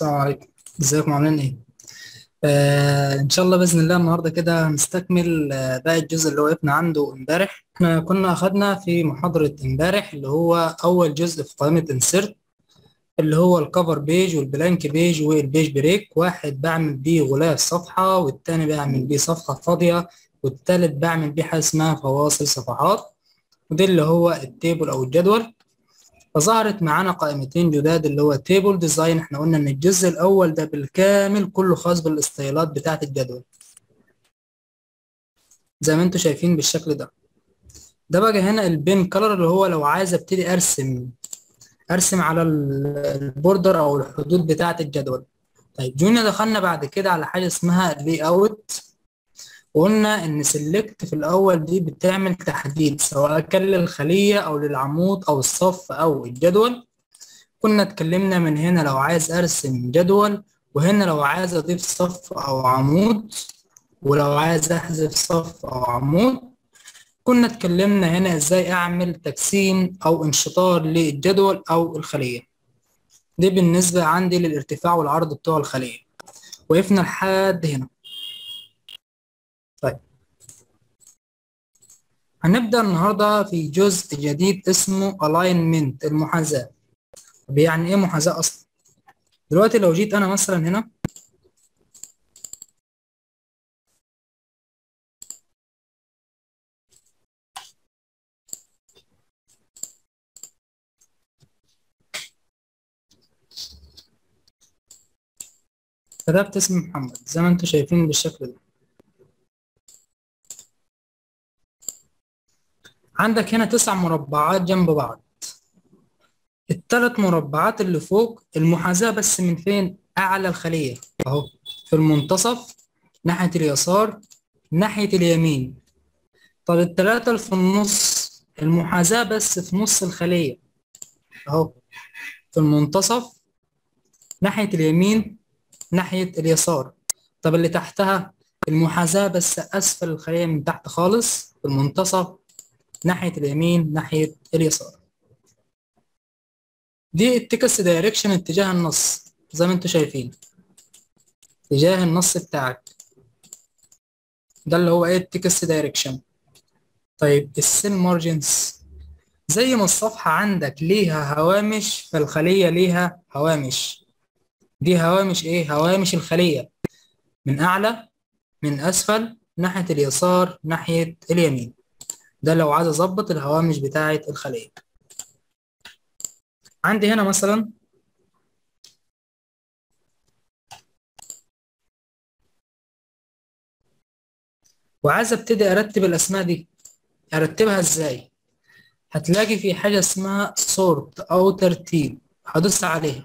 السلام عليكم ازيكم عاملين ايه آه ان شاء الله باذن الله النهارده كده هنستكمل آه باقي الجزء اللي وقفنا عنده امبارح احنا كنا اخدنا في محاضره امبارح اللي هو اول جزء في قائمه انسيرت اللي هو الكفر بيج والبلانك بيج والبيج بريك واحد بعمل بيه غلاف صفحه والتاني بعمل بيه صفحه فاضيه والتالت بعمل بيه حاجه اسمها فواصل صفحات ودي اللي هو التيبل او الجدول فظهرت معانا قائمتين جداد اللي هو تيبل ديزاين احنا قلنا ان الجزء الاول ده بالكامل كله خاص بالاستايلات بتاعه الجدول زي ما انتم شايفين بالشكل ده ده بقى هنا البين كلر اللي هو لو عايز ابتدي ارسم ارسم على البوردر او الحدود بتاعه الجدول طيب جينا دخلنا بعد كده على حاجه اسمها لي اوت وقلنا ان سيلكت في الاول دي بتعمل تحديد سواء كان للخليه او للعمود او الصف او الجدول كنا اتكلمنا من هنا لو عايز ارسم جدول وهنا لو عايز اضيف صف او عمود ولو عايز احذف صف او عمود كنا اتكلمنا هنا ازاي اعمل تقسيم او انشطار للجدول او الخليه دي بالنسبه عندي للارتفاع والعرض بتوع الخليه وقفنا لحد هنا طيب هنبدأ النهاردة في جزء جديد اسمه alignment المحاذاة طب يعني ايه محاذاة اصلا دلوقتي لو جيت انا مثلا هنا كتبت اسم محمد زي ما انتم شايفين بالشكل ده عندك هنا تسع مربعات جنب بعض الثلاث مربعات اللي فوق المحاذاة بس من فين أعلى الخلية أهو في المنتصف ناحية اليسار ناحية اليمين طب الثلاثة اللي في النص المحاذاة بس في نص الخلية أهو في المنتصف ناحية اليمين ناحية اليسار طب اللي تحتها المحاذاة بس أسفل الخلية من تحت خالص في المنتصف ناحية اليمين ناحية اليسار دي التكست دايركشن اتجاه النص زي ما انتم شايفين اتجاه النص بتاعك ده اللي هو ايه التكست دايركشن طيب السيل مارجنز زي ما الصفحة عندك ليها هوامش فالخلية ليها هوامش دي هوامش ايه هوامش الخلية من اعلى من اسفل ناحية اليسار ناحية اليمين ده لو عايز اظبط الهوامش بتاعه الخليه عندي هنا مثلا وعايز ابتدي ارتب الاسماء دي ارتبها ازاي هتلاقي في حاجه اسمها سورت او ترتيب هدوس عليها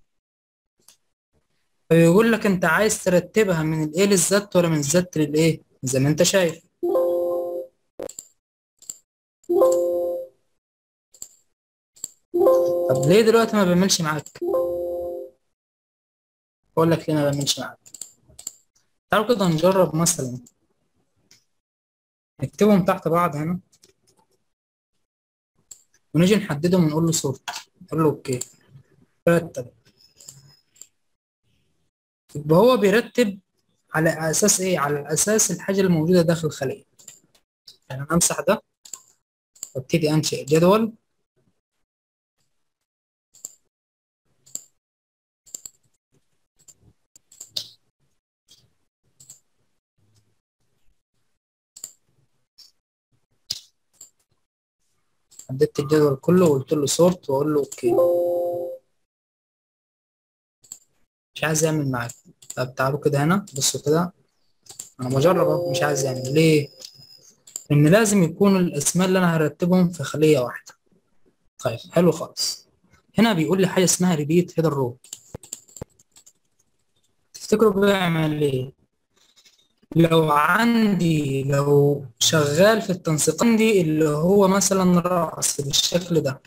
فيقول لك انت عايز ترتبها من الايه للزت ولا من الزت للايه زي ما انت شايف طب ليه دلوقتي ما بيعملش معاك اقول لك ليه ما بيعملش معاك تعالوا كده نجرب مثلا نكتبهم تحت بعض هنا ونيجي نحددهم ونقول له صورت نقول له اوكي رتب يبقى هو بيرتب على اساس ايه على اساس الحاجه الموجوده داخل الخليه يعني انا امسح ده وابتدي انشئ جدول حددت الجدول كله وقلت له سورت واقول له اوكي مش عايز يعمل معاك طب تعالوا كده هنا بصوا كده انا بجرب اهو مش عايز يعمل ليه ان لازم يكون الاسماء اللي انا هرتبهم في خليه واحده طيب حلو خالص هنا بيقول لي حاجه اسمها ريبيت هيدر رو تفتكروا بيعمل ايه لو عندي لو شغال في التنسيق عندي اللي هو مثلا رأس بالشكل ده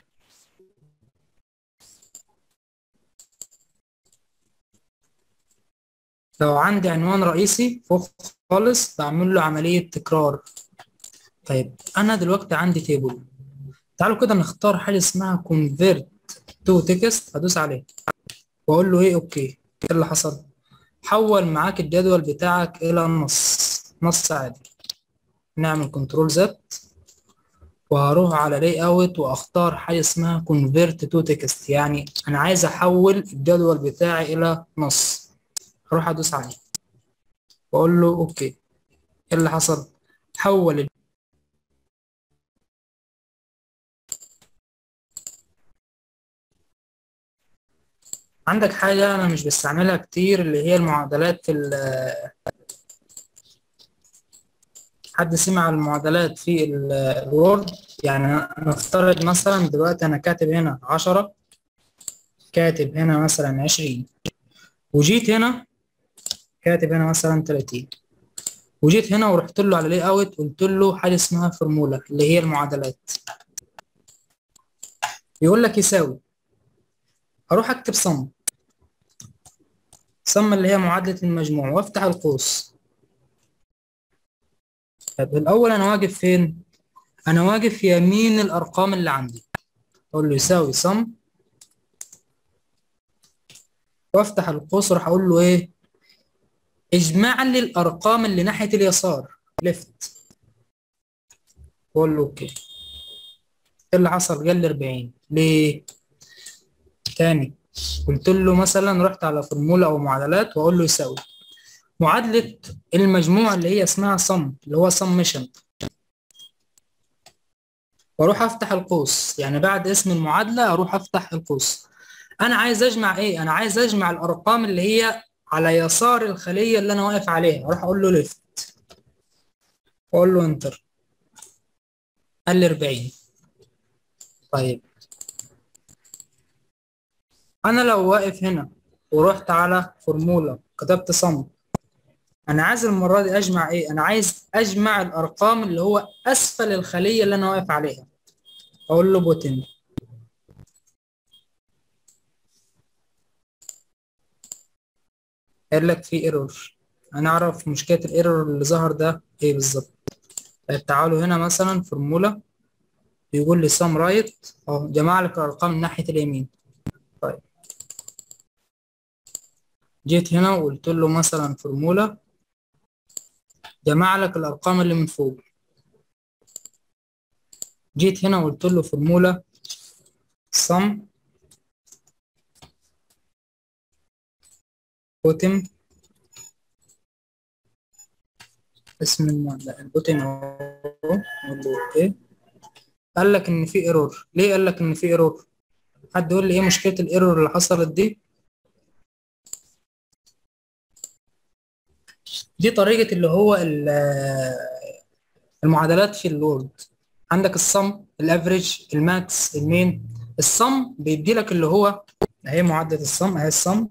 لو عندي عنوان رئيسي فوق خالص بعمل له عملية تكرار طيب أنا دلوقتي عندي تيبل تعالوا كده نختار حاجة اسمها convert to text هدوس عليه وأقول له إيه أوكي ايه اللي حصل حول معاك الجدول بتاعك الى نص نص عادي نعمل كنترول زد وهروح على لاي اوت واختار حاجه اسمها كونفيرت تو تكست يعني انا عايز احول الجدول بتاعي الى نص هروح ادوس عليه واقول له اوكي ايه اللي حصل حول عندك حاجة أنا مش بستعملها كتير اللي هي المعادلات في حد سمع المعادلات في الوورد يعني نفترض مثلا دلوقتي أنا كاتب هنا عشرة كاتب هنا مثلا عشرين وجيت هنا كاتب هنا مثلا تلاتين وجيت هنا ورحت له على لاي اوت قلت له حاجة اسمها فورمولا اللي هي المعادلات يقول لك يساوي هروح اكتب صم صم اللي هي معادلة المجموع وافتح القوس طب الأول أنا واقف فين؟ أنا واقف يمين الأرقام اللي عندي أقول له يساوي صم وافتح القوس وراح أقول له إيه؟ اجمع لي الأرقام اللي ناحية اليسار ليفت وأقول له أوكي إيه اللي حصل؟ قال لي 40 ليه؟ تاني قلت له مثلا رحت على فورمولا او معادلات واقول له يساوي معادله المجموع اللي هي اسمها صم اللي هو سمشن واروح افتح القوس يعني بعد اسم المعادله اروح افتح القوس انا عايز اجمع ايه انا عايز اجمع الارقام اللي هي على يسار الخليه اللي انا واقف عليها اروح اقول له ليفت واقول له انتر قال لي 40 طيب انا لو واقف هنا ورحت على فورمولا كتبت صم انا عايز المره دي اجمع ايه انا عايز اجمع الارقام اللي هو اسفل الخليه اللي انا واقف عليها اقول له بوتن قال لك في ايرور هنعرف مشكله الايرور اللي ظهر ده ايه بالظبط طيب تعالوا هنا مثلا فورمولا بيقول لي سم رايت اهو جمع لك الارقام من ناحيه اليمين طيب جيت هنا وقلت له مثلا فورمولا جمع لك الارقام اللي من فوق جيت هنا وقلت له فورمولا sum bottom اسم البوتن اهو نقول له اوكي قال لك ان في ايرور ليه قال لك ان في ايرور حد يقول لي ايه مشكله الايرور اللي حصلت دي دي طريقة اللي هو المعادلات في الوورد عندك الصم الافريج الماكس المين الصم بيدي لك اللي هو اهي معادلة الصم اهي الصم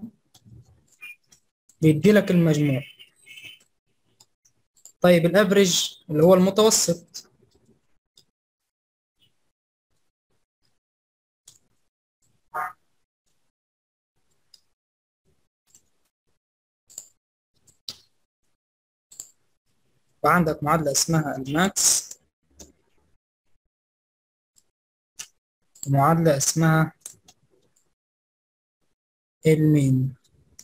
بيدي لك المجموع طيب الافريج اللي هو المتوسط وعندك معادلة اسمها الماكس ومعادلة اسمها المين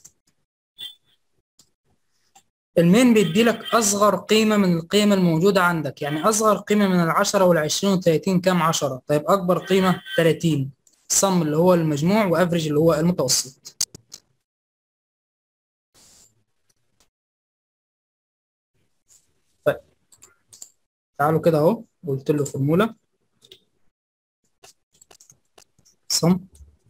المين بيدي لك أصغر قيمة من القيم الموجودة عندك يعني أصغر قيمة من العشرة والعشرين والتلاتين كام عشرة طيب أكبر قيمة تلاتين صم اللي هو المجموع وأفريج اللي هو المتوسط طيب تعالوا كده اهو قلت له فورمولا صم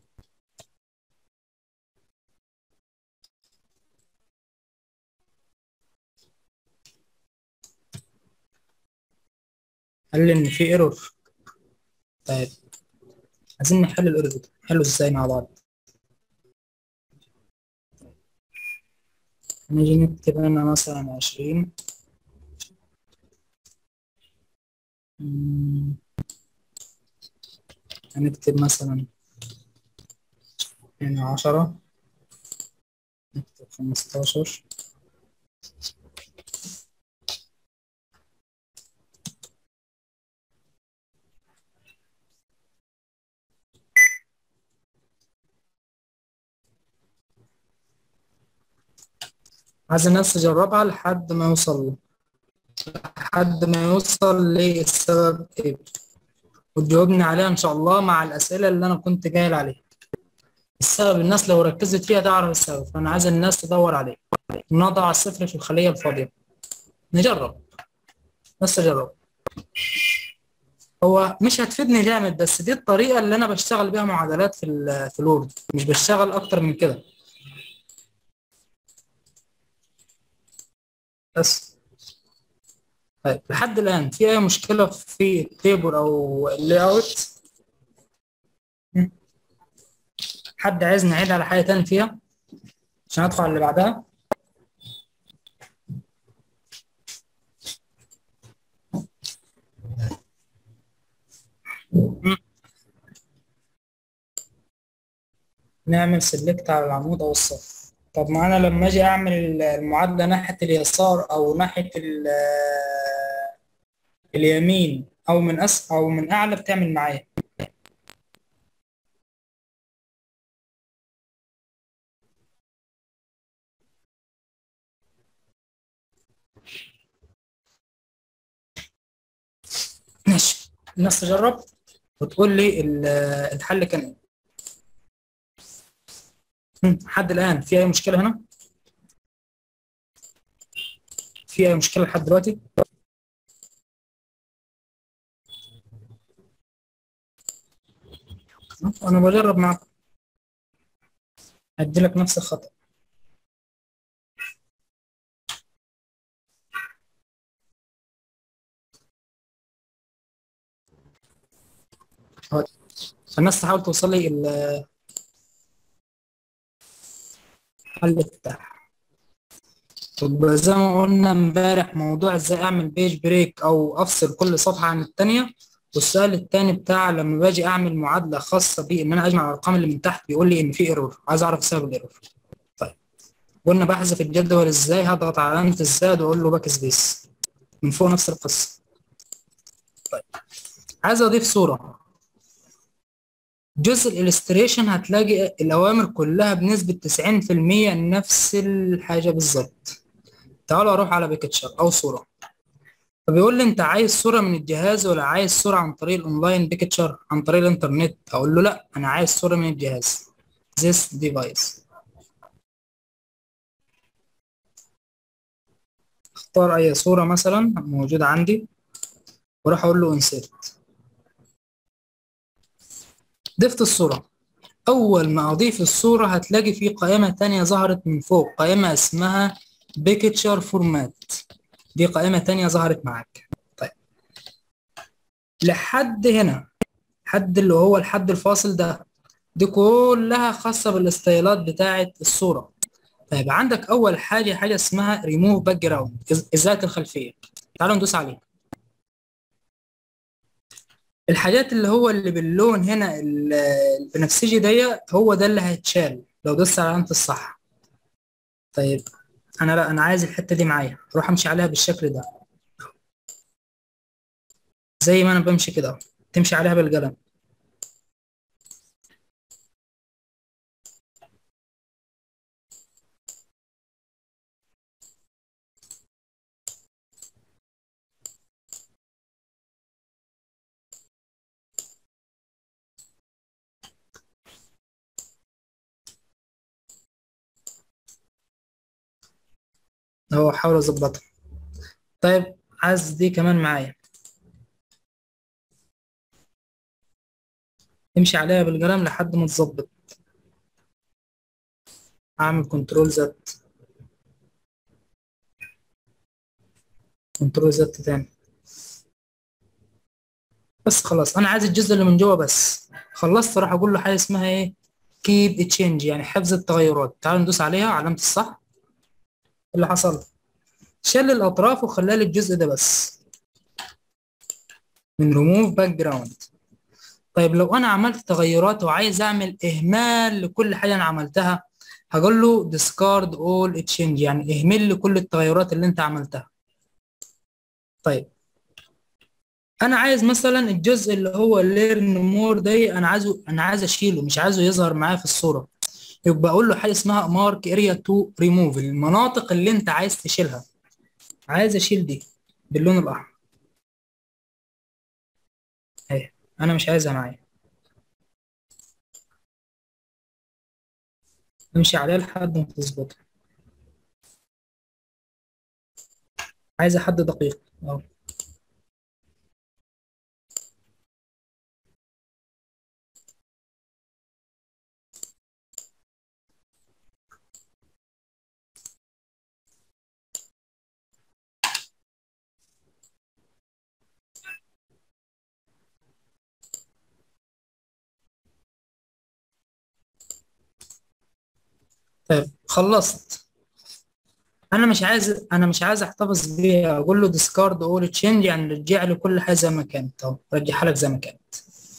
قال لي ان في ايرور طيب عايزين نحل الايرور ده نحله ازاي مع بعض نيجي نكتب هنا مثلا عشرين هنكتب مثلا هنا عشرة نكتب خمستاشر عايز الناس تجربها لحد ما يوصل لحد ما يوصل للسبب ايه وتجاوبني عليها ان شاء الله مع الاسئله اللي انا كنت جايل عليها السبب الناس لو ركزت فيها تعرف السبب فانا عايز الناس تدور عليه نضع الصفر في الخليه الفاضيه نجرب بس تجرب هو مش هتفيدني جامد بس دي الطريقه اللي انا بشتغل بيها معادلات في ال في الوورد مش بشتغل اكتر من كده بس طيب لحد الآن في أي مشكلة في التيبل أو اللاي أوت؟ حد عايز نعيد على حاجة تاني فيها عشان أدخل على اللي بعدها؟ نعمل سيلكت على العمود أو الصف طب ما أنا لما أجي أعمل المعادلة ناحية اليسار أو ناحية اليمين او من أس او من اعلى بتعمل معايا ماشي الناس تجرب وتقول لي الحل كان ايه لحد الان في اي مشكله هنا في اي مشكله لحد دلوقتي انا بجرب معاكم ادي لك نفس الخطأ الناس تحاول توصل لي الحل بتاعها طب زي ما قلنا امبارح موضوع ازاي اعمل بيج بريك او افصل كل صفحة عن التانية والسؤال التاني بتاع لما باجي اعمل معادله خاصه بي ان انا اجمع الارقام اللي من تحت بيقول لي ان في ايرور عايز اعرف سبب الايرور طيب قلنا بحذف الجدول ازاي هضغط على علامه الزائد واقول له باك سبيس من فوق نفس القصه طيب عايز اضيف صوره جزء الالستريشن هتلاقي الاوامر كلها بنسبه 90% نفس الحاجه بالظبط تعالوا اروح على بيكتشر او صوره فبيقول لي انت عايز صوره من الجهاز ولا عايز صوره عن طريق الاونلاين بيكتشر عن طريق الانترنت اقول له لا انا عايز صوره من الجهاز this device اختار اي صوره مثلا موجوده عندي واروح اقول له insert ضفت الصوره اول ما اضيف الصوره هتلاقي في قائمه تانية ظهرت من فوق قائمه اسمها بيكتشر فورمات دي قائمة تانية ظهرت معاك طيب لحد هنا حد اللي هو الحد الفاصل ده دي كلها خاصة بالاستايلات بتاعة الصورة طيب عندك أول حاجة حاجة اسمها ريموف باك جراوند إزالة الخلفية تعالوا ندوس عليها الحاجات اللي هو اللي باللون هنا البنفسجي دي هو ده اللي هيتشال لو دوست على علامة الصح طيب انا لا انا عايز الحته دي معايا اروح امشي عليها بالشكل ده زي ما انا بمشي كده تمشي عليها بالقلم اهو احاول اظبطها طيب عايز دي كمان معايا امشي عليها بالقلم لحد ما تظبط اعمل كنترول زد كنترول زد تاني بس خلاص انا عايز الجزء اللي من جوه بس خلصت راح اقول له حاجه اسمها ايه كيب تشينج يعني حفظ التغيرات تعالوا ندوس عليها علامه الصح اللي حصل شال الاطراف وخلى لي الجزء ده بس من ريموف باك جراوند طيب لو انا عملت تغيرات وعايز اعمل اهمال لكل حاجه انا عملتها هقول له discard all change يعني اهمل لي كل التغيرات اللي انت عملتها طيب انا عايز مثلا الجزء اللي هو learn more ده انا عايزه انا عايز اشيله مش عايزه يظهر معايا في الصوره يبقى اقول له حاجه اسمها مارك اريا تو ريموف المناطق اللي انت عايز تشيلها عايز اشيل دي باللون الاحمر اهي انا مش عايزها معايا امشي عليها لحد ما تظبطها عايزه حد دقيق اهو طيب خلصت انا مش عايز انا مش عايز احتفظ بيها اقول له ديسكارد اول تشينج يعني رجع لي كل حاجه زي ما كانت اهو رجعها لك زي ما كانت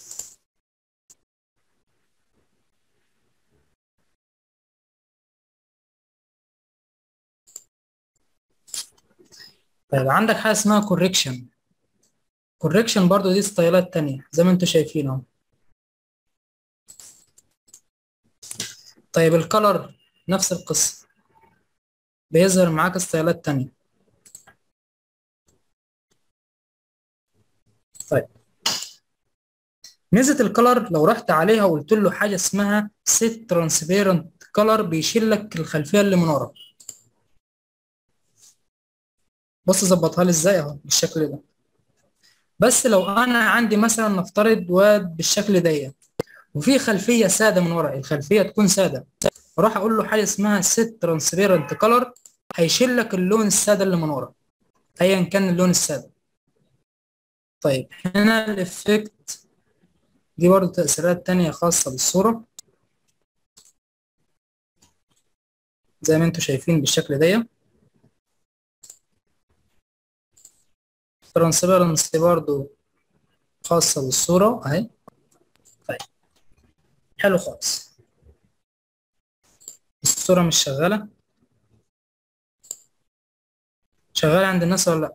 طيب عندك حاجه اسمها كوريكشن كوريكشن برضو دي ستايلات تانية زي ما انتم شايفين اهو طيب الكلر نفس القصه بيظهر معاك ستايلات تانية طيب ميزة الكلر لو رحت عليها وقلت له حاجة اسمها set transparent color بيشيل لك الخلفية اللي من ورا بص ظبطها لي ازاي اهو بالشكل ده بس لو انا عندي مثلا نفترض واد بالشكل ده وفي خلفية سادة من ورا الخلفية تكون سادة اروح اقول له حاجة اسمها set transparent color هيشيل لك اللون السادة اللي من ورا ايا كان اللون السادة طيب هنا الافكت دي برضه تأثيرات تانية خاصة بالصورة زي ما انتم شايفين بالشكل ده ترانسبيرنسي برضه خاصة بالصورة اهي طيب حلو خالص الصورة مش شغالة شغالة عند الناس ولا لأ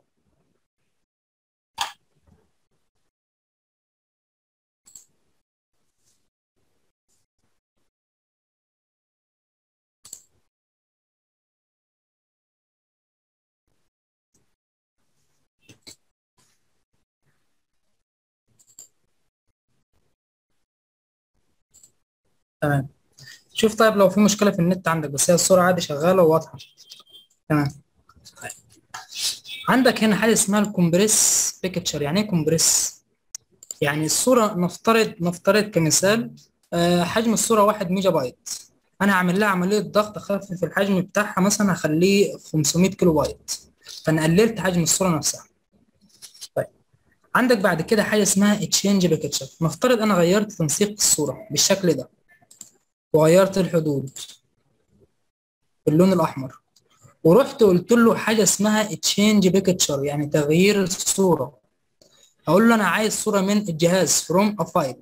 تمام شوف طيب لو في مشكلة في النت عندك بس هي الصورة عادي شغالة وواضحة تمام طيب. عندك هنا حاجة اسمها الكومبريس بيكتشر يعني ايه كومبريس؟ يعني الصورة نفترض نفترض كمثال آه، حجم الصورة 1 ميجا بايت أنا هعمل لها عملية ضغط أخفف الحجم بتاعها مثلا هخليه 500 كيلو بايت فأنا قللت حجم الصورة نفسها طيب عندك بعد كده حاجة اسمها تشينج بيكتشر نفترض أنا غيرت تنسيق الصورة بالشكل ده وغيرت الحدود باللون الأحمر ورحت قلت له حاجة اسمها تشينج بيكتشر يعني تغيير الصورة أقول له أنا عايز صورة من الجهاز فروم a file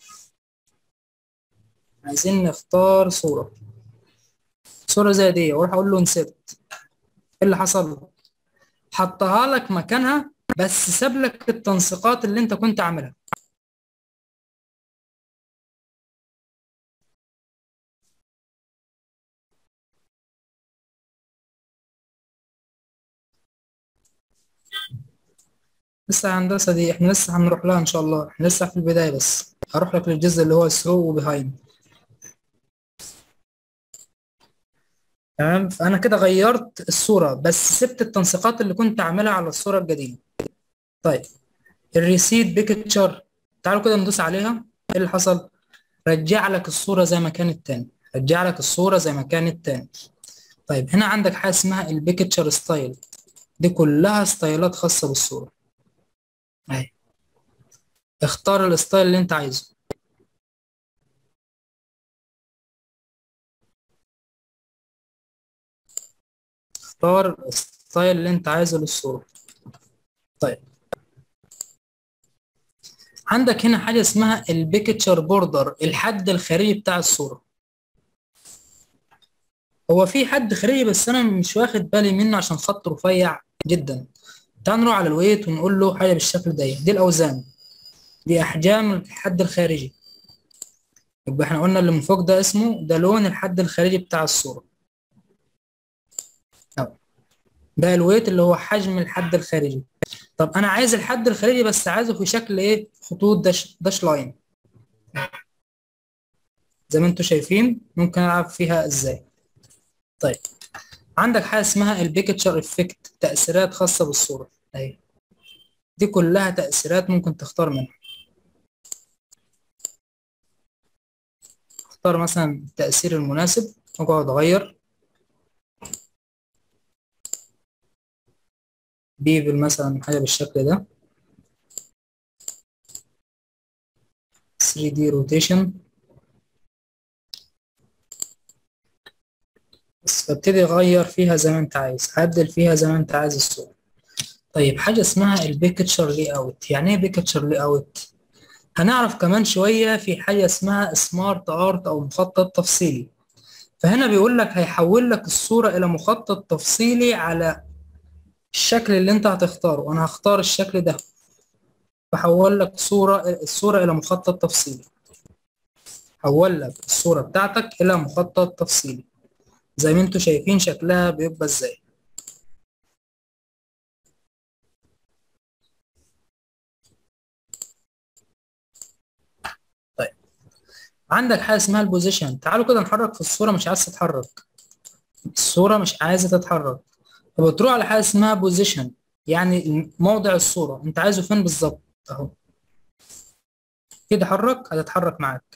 عايزين نختار صورة صورة زي دي واروح أقول له انسرت إيه اللي حصل؟ حطها لك مكانها بس ساب لك التنسيقات اللي أنت كنت عاملها لسه هندسة دي احنا لسه هنروح لها ان شاء الله احنا لسه في البداية بس هروح لك للجزء اللي هو ثرو وبيهايند تمام فانا كده غيرت الصورة بس سبت التنسيقات اللي كنت عاملها على الصورة القديمة طيب الريسيت بيكتشر تعالوا كده ندوس عليها ايه اللي حصل رجع لك الصورة زي ما كانت تاني رجع لك الصورة زي ما كانت تاني طيب هنا عندك حاجة اسمها البيكتشر ستايل دي كلها ستايلات خاصة بالصورة اهي اختار الستايل اللي انت عايزه اختار الستايل اللي انت عايزه للصورة طيب عندك هنا حاجة اسمها البيكتشر بوردر الحد الخارجي بتاع الصورة هو في حد خارجي بس انا مش واخد بالي منه عشان خط رفيع جدا تعال نروح على الويت ونقول له حاجة بالشكل ده دي الأوزان دي أحجام الحد الخارجي يبقى احنا قلنا اللي من فوق ده اسمه ده لون الحد الخارجي بتاع الصورة أو ده الويت اللي هو حجم الحد الخارجي طب انا عايز الحد الخارجي بس عايزه في شكل ايه خطوط داش داش لاين زي ما انتم شايفين ممكن العب فيها ازاي طيب عندك حاجه اسمها البيكتشر افكت تاثيرات خاصه بالصوره اهي دي كلها تاثيرات ممكن تختار منها اختار مثلا التاثير المناسب واقعد اغير بيبل مثلا حاجه بالشكل ده 3D روتيشن بس ببتدي اغير فيها زي ما انت عايز هبدل فيها زي ما انت عايز الصورة طيب حاجة اسمها البيكتشر لي اوت يعني ايه بيكتشر لي اوت هنعرف كمان شوية في حاجة اسمها سمارت ارت او مخطط تفصيلي فهنا بيقول لك هيحول لك الصورة الى مخطط تفصيلي على الشكل اللي انت هتختاره انا هختار الشكل ده بحول لك صورة الصورة الى مخطط تفصيلي حول لك الصورة بتاعتك الى مخطط تفصيلي زي ما انتوا شايفين شكلها بيبقى ازاي طيب عندك حاجه اسمها البوزيشن تعالوا كده نحرك في الصوره مش عايز تتحرك الصوره مش عايزه تتحرك فبتروح على حاجه اسمها بوزيشن يعني موضع الصوره انت عايزه فين بالظبط اهو كده حرك هتتحرك معاك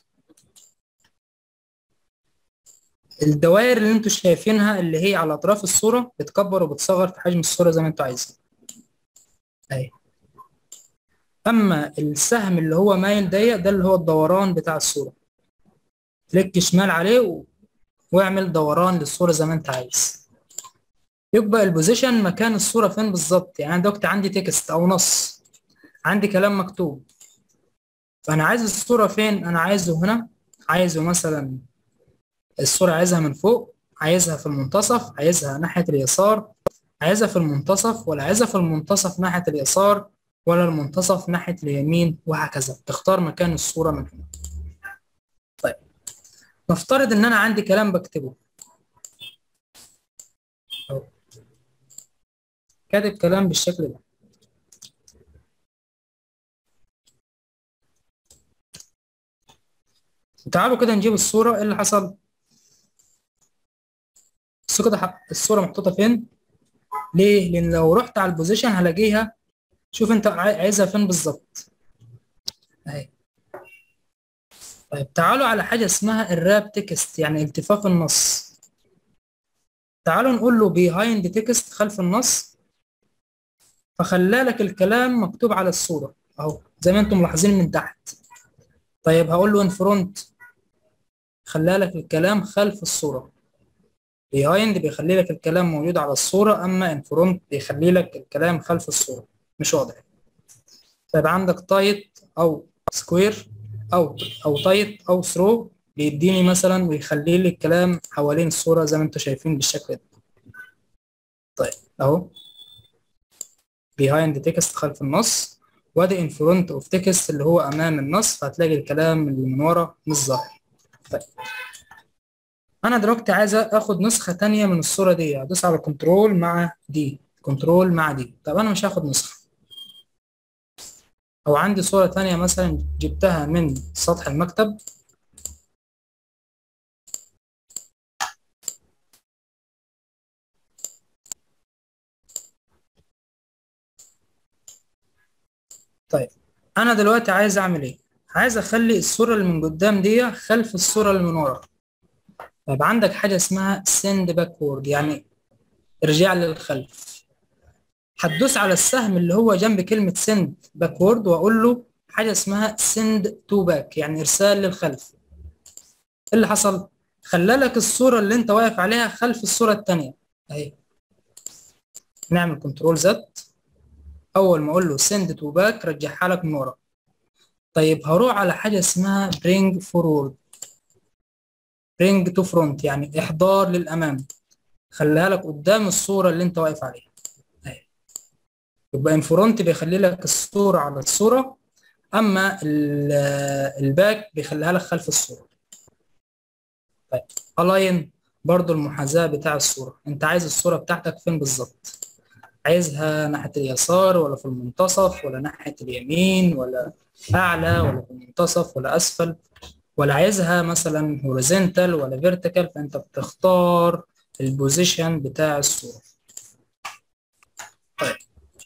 الدوائر اللي انتوا شايفينها اللي هي على اطراف الصوره بتكبر وبتصغر في حجم الصوره زي ما انتوا عايزين اهي اما السهم اللي هو مايل ضيق ده اللي هو الدوران بتاع الصوره كليك شمال عليه و... واعمل دوران للصوره زي ما انت عايز يبقى البوزيشن مكان الصوره فين بالظبط يعني دلوقتي عندي تكست او نص عندي كلام مكتوب فانا عايز الصوره فين انا عايزه هنا عايزه مثلا الصورة عايزها من فوق عايزها في المنتصف عايزها ناحية اليسار عايزها في المنتصف ولا عايزها في المنتصف ناحية اليسار ولا المنتصف ناحية اليمين وهكذا تختار مكان الصورة من هنا طيب نفترض ان انا عندي كلام بكتبه أهو. كاتب كلام بالشكل ده تعالوا كده نجيب الصورة ايه اللي حصل بصوا كده الصورة محطوطة فين ليه لان لو رحت على البوزيشن هلاقيها شوف انت عايزها فين بالظبط اهي طيب تعالوا على حاجة اسمها الراب تكست يعني التفاف النص تعالوا نقول له behind تكست خلف النص فخلى لك الكلام مكتوب على الصورة اهو زي ما انتم ملاحظين من تحت طيب هقول له in front خلى لك الكلام خلف الصورة behind بيخلي لك الكلام موجود على الصورة أما in front بيخلي لك الكلام خلف الصورة مش واضح طيب عندك تايت أو سكوير أو أو تايت أو ثرو بيديني مثلا ويخلي لي الكلام حوالين الصورة زي ما انتم شايفين بالشكل ده طيب أهو behind text خلف النص وادي in front of text اللي هو أمام النص فهتلاقي الكلام اللي من ورا مش ظاهر طيب انا دلوقتي عايز اخد نسخه تانية من الصوره دي هدوس على كنترول مع دي كنترول مع دي طب انا مش هاخد نسخه او عندي صوره تانية مثلا جبتها من سطح المكتب طيب انا دلوقتي عايز اعمل ايه عايز اخلي الصوره اللي من قدام دي خلف الصوره اللي من ورا طيب عندك حاجة اسمها send backward يعني ارجع للخلف هتدوس على السهم اللي هو جنب كلمة send backward وأقول له حاجة اسمها send to back يعني إرسال للخلف إيه اللي حصل؟ خلى لك الصورة اللي أنت واقف عليها خلف الصورة التانية أهي نعمل كنترول زد أول ما أقول له send to back رجعها لك من ورا طيب هروح على حاجة اسمها bring forward bring to front يعني احضار للامام خليها لك قدام الصوره اللي انت واقف عليها اهي يبقى ان فرونت بيخلي لك الصوره على الصوره اما الباك بيخليها لك خلف الصوره طيب الاين برضو المحاذاة بتاع الصورة انت عايز الصورة بتاعتك فين بالظبط عايزها ناحية اليسار ولا في المنتصف ولا ناحية اليمين ولا اعلى ولا في المنتصف ولا اسفل ولا عايزها مثلا هوريزونتال ولا فيرتيكال فانت بتختار البوزيشن بتاع الصورة طيب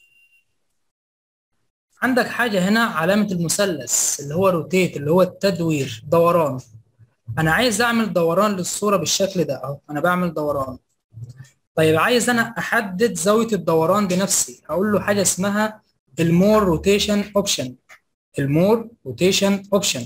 عندك حاجة هنا علامة المثلث اللي هو روتيت اللي هو التدوير دوران أنا عايز أعمل دوران للصورة بالشكل ده أهو أنا بعمل دوران طيب عايز أنا أحدد زاوية الدوران بنفسي هقول له حاجة اسمها المور روتيشن أوبشن المور روتيشن أوبشن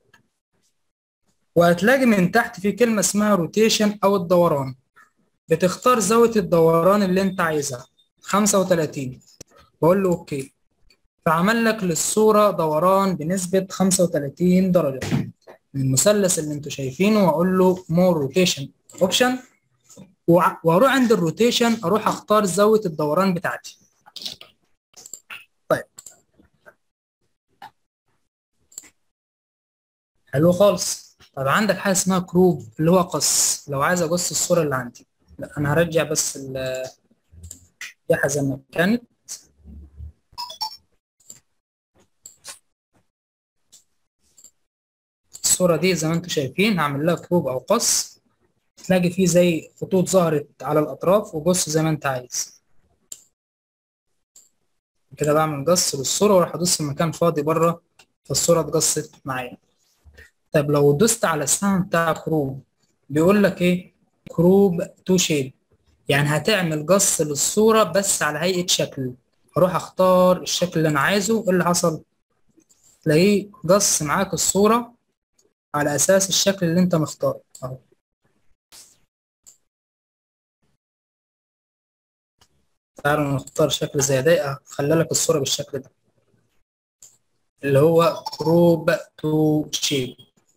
وهتلاقي من تحت في كلمة اسمها روتيشن أو الدوران بتختار زاوية الدوران اللي أنت عايزها 35 بقول له أوكي فعمل لك للصورة دوران بنسبة 35 درجة من المثلث اللي انتوا شايفينه واقول له مور روتيشن اوبشن واروح عند الروتيشن اروح اختار زاوية الدوران بتاعتي طيب حلو خالص طب عندك حاجة اسمها كروب اللي هو قص لو عايز اقص الصورة اللي عندي لا انا هرجع بس الجحا زي ما كانت الصورة دي زي ما انتم شايفين هعمل لها كروب او قص تلاقي فيه زي خطوط ظهرت على الاطراف وقص زي ما انت عايز كده بعمل قص للصورة واروح ادوس في مكان فاضي بره فالصورة اتقصت معايا طيب لو دوست على السهم بتاع كروب بيقول لك ايه كروب تو شيب يعني هتعمل قص للصورة بس على هيئة شكل اروح اختار الشكل اللي انا عايزه ايه اللي حصل تلاقيه قص معاك الصورة على اساس الشكل اللي انت مختاره اهو تعالوا نختار شكل زي ده خلى لك الصورة بالشكل ده اللي هو كروب تو شيب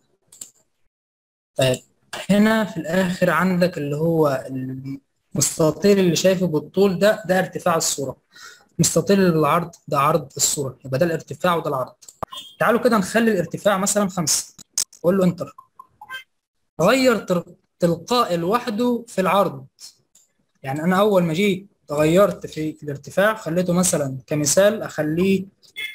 طيب هنا في الاخر عندك اللي هو المستطيل اللي شايفه بالطول ده ده ارتفاع الصورة مستطيل العرض ده عرض الصورة يبقى ده الارتفاع وده العرض تعالوا كده نخلي الارتفاع مثلا خمسة قول له انتر غير تلقائي لوحده في العرض يعني انا اول ما جيت غيرت في الارتفاع خليته مثلا كمثال اخليه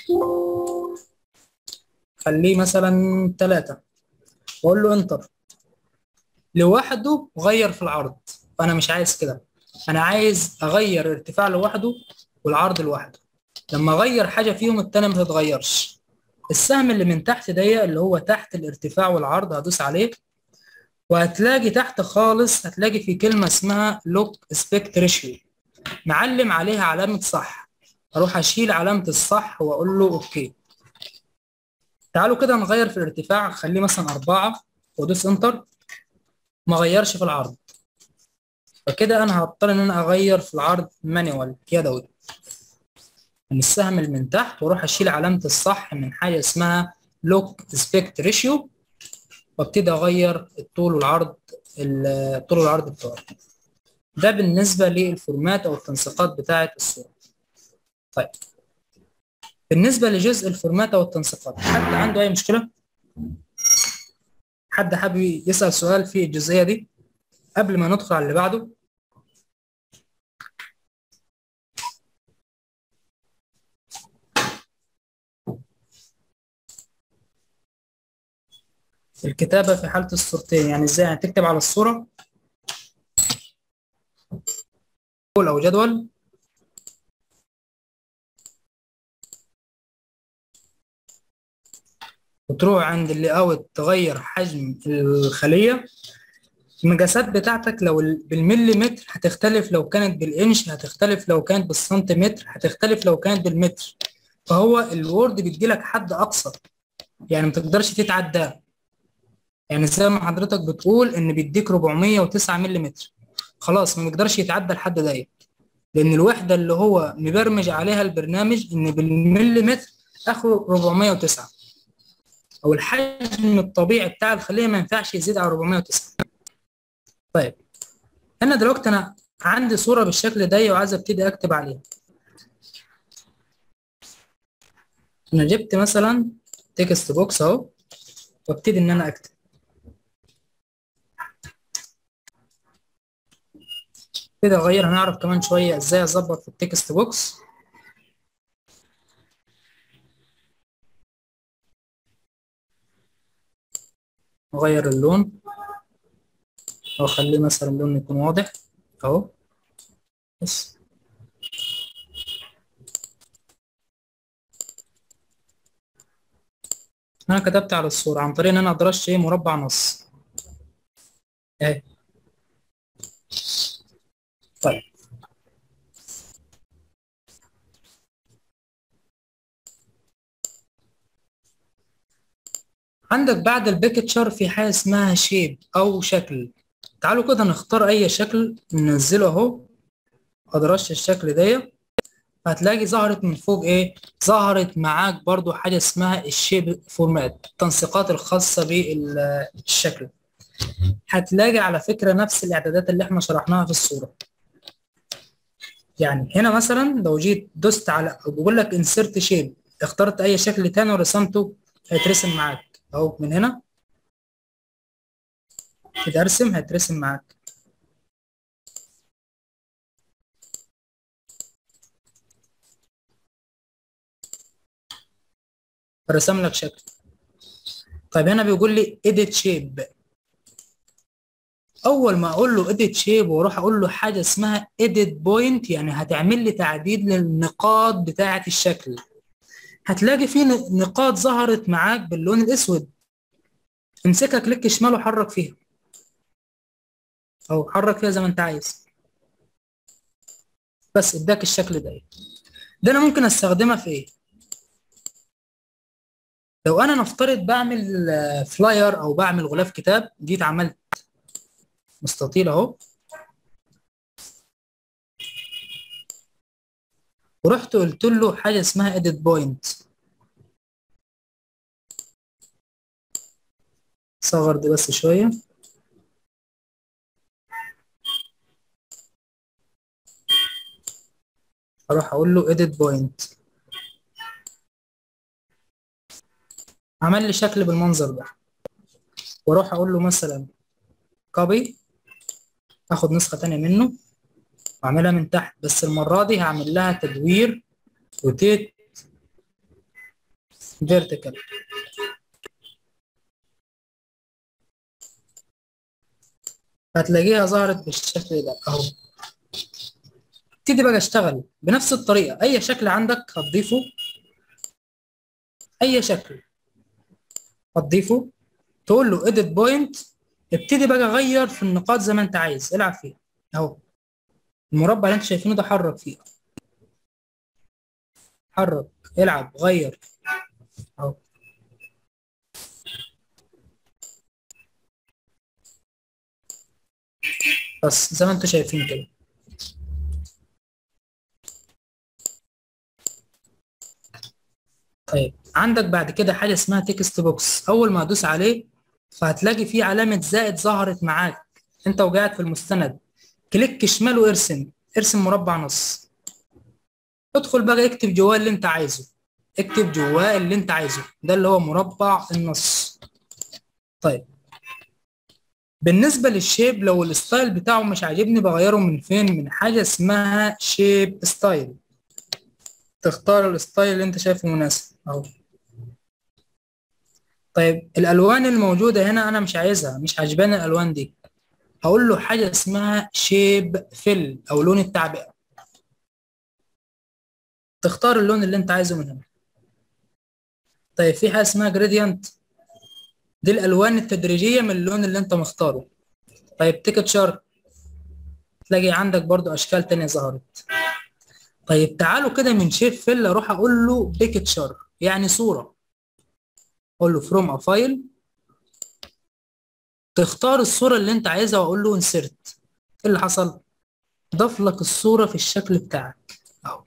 خليه مثلا ثلاثة واقول له انتر لوحده غير في العرض فانا مش عايز كده انا عايز اغير الارتفاع لوحده والعرض لوحده لما اغير حاجة فيهم التانية ما تتغيرش السهم اللي من تحت ده اللي هو تحت الارتفاع والعرض هدوس عليه وهتلاقي تحت خالص هتلاقي في كلمة اسمها لوك اسبكت ريشيو معلم عليها علامة صح اروح اشيل علامة الصح واقول له اوكي تعالوا كده نغير في الارتفاع خليه مثلا أربعة وادوس انتر ما غيرش في العرض فكده انا هضطر ان انا اغير في العرض مانيوال يدوي من السهم اللي من تحت واروح اشيل علامة الصح من حاجة اسمها لوك اسبكت ريشيو وابتدي اغير الطول والعرض الطول والعرض بتوعي ده بالنسبة للفورمات او التنسيقات بتاعة الصورة طيب بالنسبة لجزء الفورمات او التنسيقات حد عنده اي مشكلة حد حابب يسأل سؤال في الجزئية دي قبل ما ندخل على اللي بعده الكتابة في حالة الصورتين يعني ازاي يعني تكتب على الصورة أو جدول وتروح عند اللي اوت تغير حجم الخلية المقاسات بتاعتك لو بالمليمتر هتختلف لو كانت بالانش هتختلف لو كانت بالسنتيمتر هتختلف لو كانت بالمتر فهو الوورد بيديلك حد اقصى يعني ما تقدرش تتعداه يعني زي ما حضرتك بتقول ان بيديك 409 ملم خلاص ما بيقدرش يتعدى الحد ده لان الوحده اللي هو مبرمج عليها البرنامج ان بالمليمتر اخره 409 او الحجم الطبيعي بتاع الخليه ما ينفعش يزيد على 409 طيب انا دلوقتي انا عندي صوره بالشكل ده وعايز ابتدي اكتب عليها انا جبت مثلا تكست بوكس اهو وابتدي ان انا اكتب كده اغير هنعرف كمان شويه ازاي اظبط في التكست بوكس اغير اللون واخليه مثلا اللون يكون واضح اهو بس انا كتبت على الصوره عن طريق ان انا ادرجت ايه مربع نص اهي طيب عندك بعد البيكتشر في حاجه اسمها شيب او شكل تعالوا كده نختار اي شكل ننزله اهو ادرجت الشكل ده هتلاقي ظهرت من فوق ايه ظهرت معاك برضو حاجه اسمها الشيب فورمات التنسيقات الخاصه بالشكل هتلاقي على فكره نفس الاعدادات اللي احنا شرحناها في الصوره يعني هنا مثلا لو جيت دوست على بيقول لك انسرت شيب اخترت اي شكل تاني ورسمته هيترسم معاك اهو من هنا كده ارسم هيترسم معاك رسم لك شكل طيب هنا بيقول لي edit shape اول ما اقول له edit shape واروح اقول له حاجه اسمها edit point يعني هتعمل لي تعديل للنقاط بتاعه الشكل هتلاقي في نقاط ظهرت معاك باللون الاسود امسكها كليك شمال وحرك فيها او حرك فيها زي ما انت عايز بس اداك الشكل ده ده انا ممكن استخدمها في ايه لو انا نفترض بعمل فلاير او بعمل غلاف كتاب جيت عملت مستطيل اهو ورحت قلت له حاجه اسمها edit point صغر دي بس شويه اروح اقول له edit point عمل لي شكل بالمنظر ده واروح اقول له مثلا كوبي اخد نسخه تانية منه واعملها من تحت بس المره دي هعمل لها تدوير روتيت فيرتيكال هتلاقيها ظهرت بالشكل ده اهو ابتدي بقى اشتغل بنفس الطريقه اي شكل عندك هتضيفه اي شكل هتضيفه تقول له edit point ابتدي بقى غير في النقاط زي ما انت عايز العب فيها اهو المربع اللي انت شايفينه ده حرك فيه حرك العب غير اهو بس زي ما انتم شايفين كده طيب عندك بعد كده حاجه اسمها تكست بوكس اول ما ادوس عليه فهتلاقي فيه علامه زائد ظهرت معاك انت وقاعد في المستند كليك شمال وارسم ارسم مربع نص ادخل بقى اكتب جواه اللي انت عايزه اكتب جواه اللي انت عايزه ده اللي هو مربع النص طيب بالنسبه للشيب لو الستايل بتاعه مش عاجبني بغيره من فين من حاجه اسمها شيب ستايل تختار الستايل اللي انت شايفه مناسب اهو طيب الالوان الموجوده هنا انا مش عايزها مش عاجباني الالوان دي هقول له حاجه اسمها شيب فيل او لون التعبئه تختار اللون اللي انت عايزه من هنا طيب في حاجه اسمها جريدينت دي الالوان التدريجيه من اللون اللي انت مختاره طيب تيكتشر تلاقي عندك برضو اشكال تانية ظهرت طيب تعالوا كده من شيب فيل اروح اقول له بيكتشر يعني صوره اقول له فروم ا فايل تختار الصوره اللي انت عايزها واقول له انسرت ايه اللي حصل ضاف لك الصوره في الشكل بتاعك اهو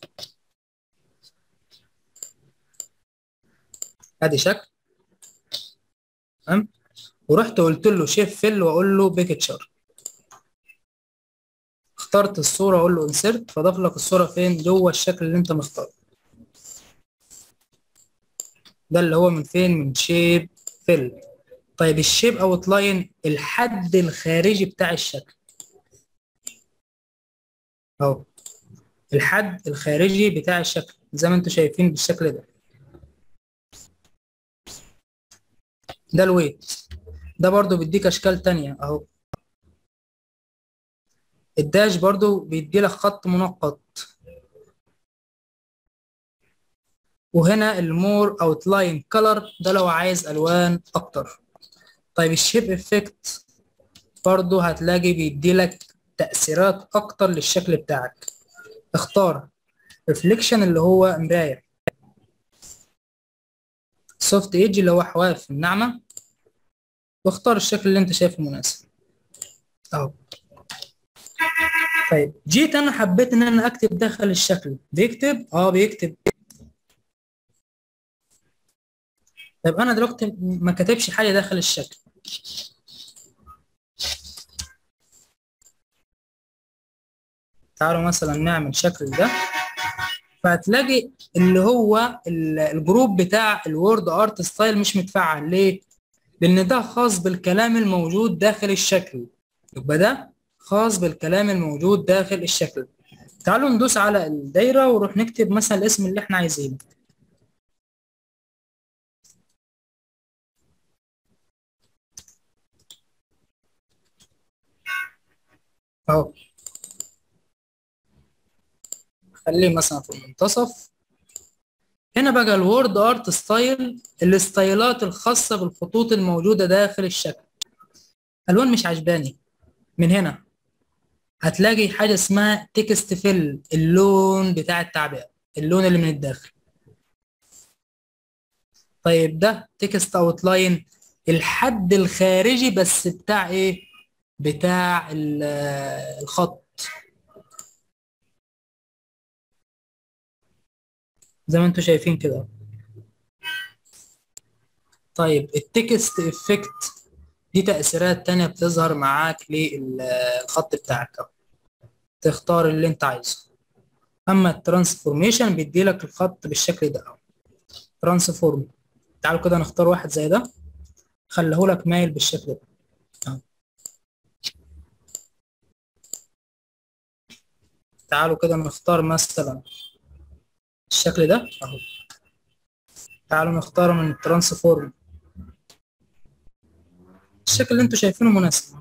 ادي شكل تمام ورحت قلت له شيب فيل واقول له بيكتشر اخترت الصوره اقول له انسرت فضاف لك الصوره فين جوه الشكل اللي انت مختاره ده اللي هو من فين من شيب فيل طيب الشيب اوت لاين الحد الخارجي بتاع الشكل اهو الحد الخارجي بتاع الشكل زي ما انتم شايفين بالشكل ده ده الويت ده برضو بيديك اشكال تانية اهو الداش برضو بيدي لك خط منقط وهنا المور اوتلاين كلر ده لو عايز الوان اكتر طيب الشيب افكت برضو هتلاقي بيدي لك تأثيرات اكتر للشكل بتاعك اختار ريفليكشن اللي هو مراية سوفت ايدج اللي هو حواف الناعمة واختار الشكل اللي انت شايفه مناسب اهو طيب جيت انا حبيت ان انا اكتب داخل الشكل بيكتب اه بيكتب طيب انا دلوقتي ما كتبش حاجه داخل الشكل تعالوا مثلا نعمل شكل ده فهتلاقي اللي هو الجروب بتاع الوورد ارت ستايل مش متفعل ليه لان ده خاص بالكلام الموجود داخل الشكل يبقى ده خاص بالكلام الموجود داخل الشكل تعالوا ندوس على الدايره ونروح نكتب مثلا الاسم اللي احنا عايزينه اهو خليه مثلا في المنتصف هنا بقى الوورد ارت ستايل الستايلات الخاصه بالخطوط الموجوده داخل الشكل الوان مش عجباني من هنا هتلاقي حاجه اسمها تكست فيل اللون بتاع التعبئه اللون اللي من الداخل طيب ده تكست اوتلاين الحد الخارجي بس بتاع ايه بتاع الخط زي ما انتم شايفين كده طيب التكست افكت دي تأثيرات تانية بتظهر معاك للخط بتاعك تختار اللي انت عايزه اما الترانسفورميشن بيدي لك الخط بالشكل ده ترانسفورم تعالوا كده نختار واحد زي ده خليه لك مايل بالشكل ده أهو. تعالوا كده نختار مثلا الشكل ده اهو تعالوا نختار من الترانسفورم الشكل اللي انتوا شايفينه مناسب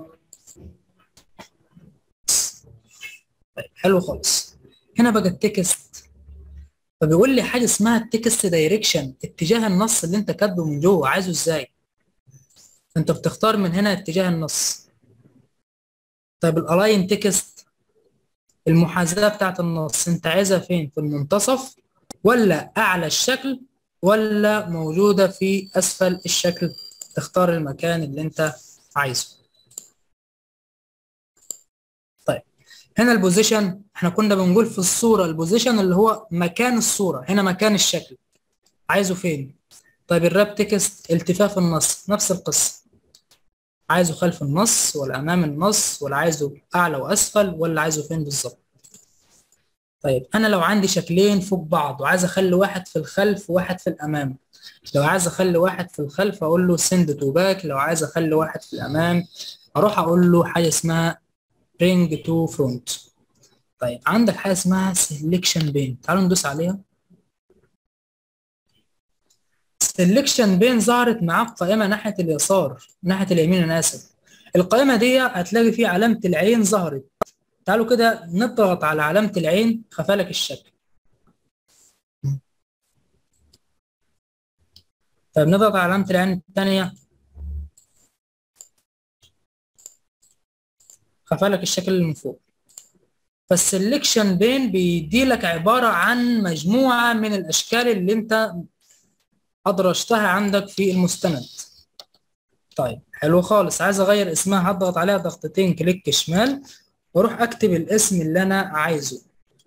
طيب حلو خالص هنا بقى التكست فبيقول لي حاجه اسمها التكست دايركشن اتجاه النص اللي انت كاتبه من جوه عايزه ازاي انت بتختار من هنا اتجاه النص طيب الالاين تكست المحاذاه بتاعت النص انت عايزها فين في المنتصف ولا اعلى الشكل ولا موجوده في اسفل الشكل تختار المكان اللي انت عايزه طيب هنا البوزيشن احنا كنا بنقول في الصوره البوزيشن اللي هو مكان الصوره هنا مكان الشكل عايزه فين طيب الراب تكست التفاف النص نفس القصه عايزه خلف النص ولا امام النص ولا عايزه اعلى واسفل ولا عايزه فين بالظبط طيب انا لو عندي شكلين فوق بعض وعايز اخلي واحد في الخلف وواحد في الامام لو عايز اخلي واحد في الخلف اقول له سند تو باك لو عايز اخلي واحد في الامام اروح اقول له حاجه اسمها برينج تو فرونت طيب عندك حاجه اسمها سيلكشن بين تعالوا ندوس عليها سيلكشن بين ظهرت معاك قائمه ناحيه اليسار ناحيه اليمين انا اسف القائمه دي هتلاقي فيه علامه العين ظهرت تعالوا كده نضغط على علامه العين خفالك الشكل طيب نضغط على علامه العين الثانيه خفالك الشكل اللي من فوق فالسلكشن بين بيدي لك عباره عن مجموعه من الاشكال اللي انت ادرجتها عندك في المستند طيب حلو خالص عايز اغير اسمها هضغط عليها ضغطتين كليك شمال واروح اكتب الاسم اللي انا عايزه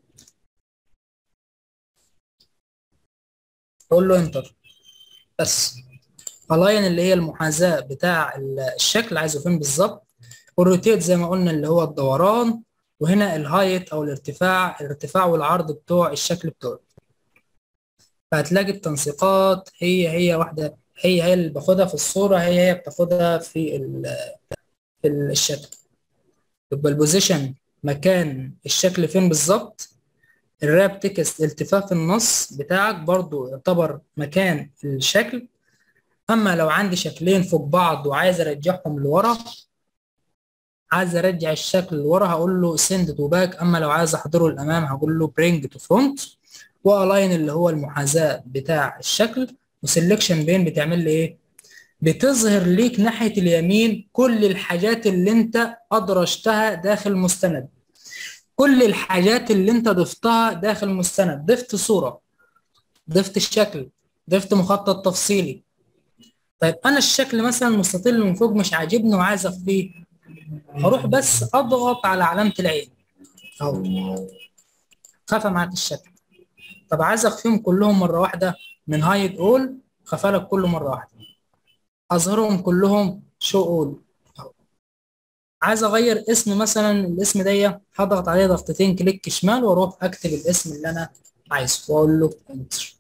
اقول له انتر بس الاين اللي هي المحاذاه بتاع الشكل عايزه فين بالظبط والروتيت زي ما قلنا اللي هو الدوران وهنا الهايت او الارتفاع الارتفاع والعرض بتوع الشكل بتوعه فهتلاقي التنسيقات هي هي واحده هي هي اللي باخدها في الصوره هي هي بتاخدها في في الشكل يبقى البوزيشن مكان الشكل فين بالظبط الراب تكست التفاف النص بتاعك برضو يعتبر مكان الشكل اما لو عندي شكلين فوق بعض وعايز ارجعهم لورا عايز ارجع الشكل لورا هقول له send to back اما لو عايز احضره للامام هقول له bring to front والاين اللي هو المحاذاه بتاع الشكل وسelection بين بتعمل لي ايه بتظهر ليك ناحيه اليمين كل الحاجات اللي انت ادرجتها داخل مستند كل الحاجات اللي انت ضفتها داخل مستند ضفت صوره ضفت الشكل ضفت مخطط تفصيلي طيب انا الشكل مثلا مستطيل من فوق مش عاجبني وعايز اخفيه اروح بس اضغط على علامه العين اهو خفى معاك الشكل طب عايز اخفيهم كلهم مره واحده من هايد اول خفى لك كله مره واحده اظهرهم كلهم شو اول عايز اغير اسم مثلا الاسم ده هضغط عليه ضغطتين كليك شمال واروح اكتب الاسم اللي انا عايزه واقول له انتر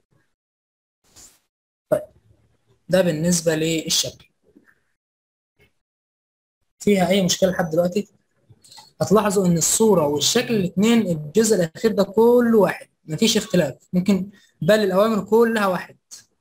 طيب ده بالنسبه للشكل فيها اي مشكله لحد دلوقتي هتلاحظوا ان الصوره والشكل الاثنين الجزء الاخير ده كله واحد مفيش اختلاف ممكن بل الاوامر كلها واحد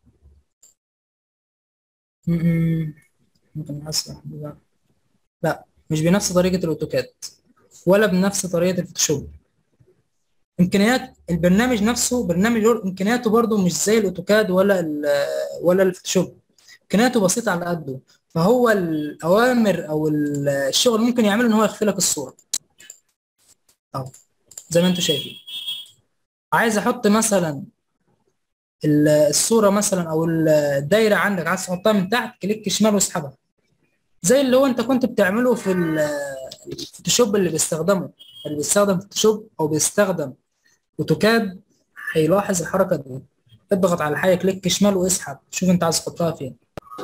ممكن اسرح لا مش بنفس طريقه الاوتوكاد ولا بنفس طريقه الفوتوشوب امكانيات البرنامج نفسه برنامج امكانياته برضو مش زي الاوتوكاد ولا ولا الفوتوشوب امكانياته بسيطه على قده فهو الاوامر او الشغل ممكن يعمله ان هو يخفي لك الصوره اهو زي ما انتم شايفين عايز احط مثلا الصوره مثلا او الدايره عندك عايز تحطها من تحت كليك شمال واسحبها زي اللي هو انت كنت بتعمله في الفوتوشوب اللي بيستخدمه اللي بيستخدم فوتوشوب او بيستخدم اوتوكاد هيلاحظ الحركه دي اضغط على حاجه كليك شمال واسحب شوف انت عايز تحطها فين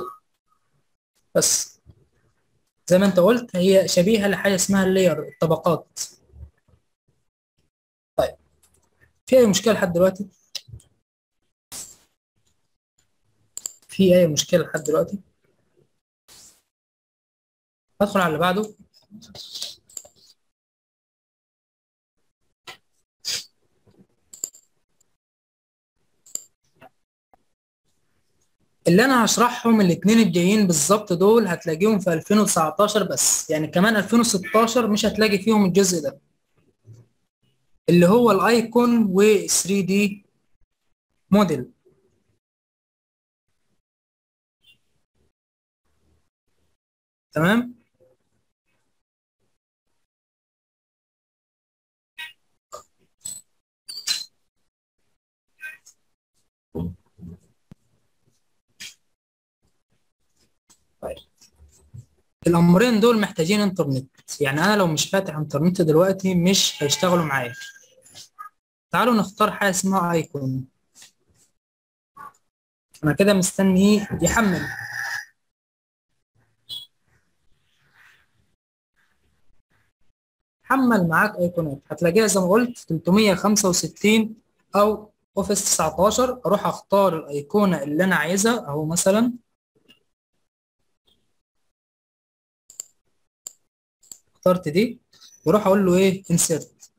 بس زي ما انت قلت هي شبيهه لحاجه اسمها اللاير الطبقات طيب في اي مشكله لحد دلوقتي في اي مشكله لحد دلوقتي ادخل على اللي بعده اللي انا هشرحهم الاثنين الجايين بالظبط دول هتلاقيهم في 2019 بس يعني كمان 2016 مش هتلاقي فيهم الجزء ده اللي هو الايكون و 3 دي موديل تمام طيب الامرين دول محتاجين انترنت يعني انا لو مش فاتح انترنت دلوقتي مش هيشتغلوا معايا تعالوا نختار حاجه اسمها ايكون انا كده مستنيه يحمل حمل معاك ايقونات هتلاقيها زي ما قلت 365 او اوفيس 19 اروح اختار الايقونه اللي انا عايزها اهو مثلا اخترت دي واروح اقول له ايه انسيرت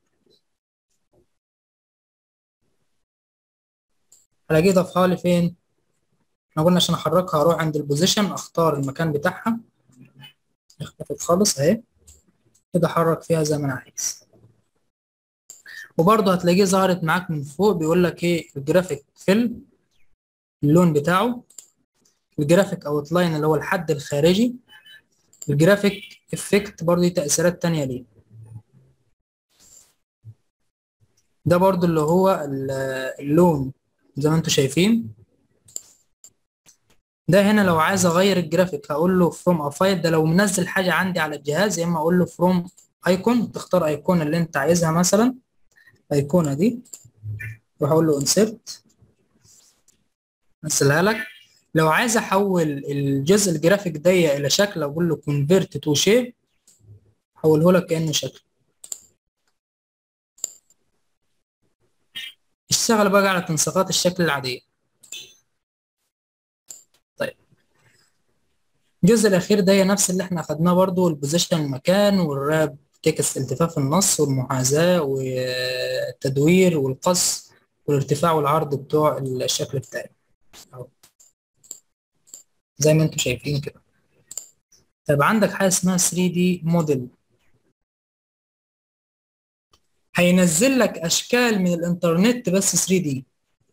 هلاقيه ضافها لي فين احنا قلنا عشان احركها اروح عند البوزيشن اختار المكان بتاعها اختفت خالص اهي كده احرك فيها زي ما انا عايز وبرضه هتلاقيه ظهرت معاك من فوق بيقول لك ايه الجرافيك فيل اللون بتاعه الجرافيك اوت لاين اللي هو الحد الخارجي الجرافيك افكت برضه دي تأثيرات تانية ليه ده برضه اللي هو اللون زي ما انتم شايفين ده هنا لو عايز اغير الجرافيك هقول له فروم افايل ده لو منزل حاجه عندي على الجهاز يا اما اقول له فروم ايكون تختار ايقونه اللي انت عايزها مثلا الايقونه دي واروح اقول له انسرت انزلها لك لو عايز احول الجزء الجرافيك ده الى شكل اقول له كونفيرت تو شيب احوله لك كانه شكل اشتغل بقى على تنسيقات الشكل العاديه طيب الجزء الاخير ده نفس اللي احنا اخدناه برضو البوزيشن المكان والراب تكست التفاف النص والمحاذاة والتدوير والقص والارتفاع والعرض بتوع الشكل بتاعي أهو زي ما انتم شايفين كده طيب عندك حاجة اسمها 3D موديل هينزل لك أشكال من الإنترنت بس 3D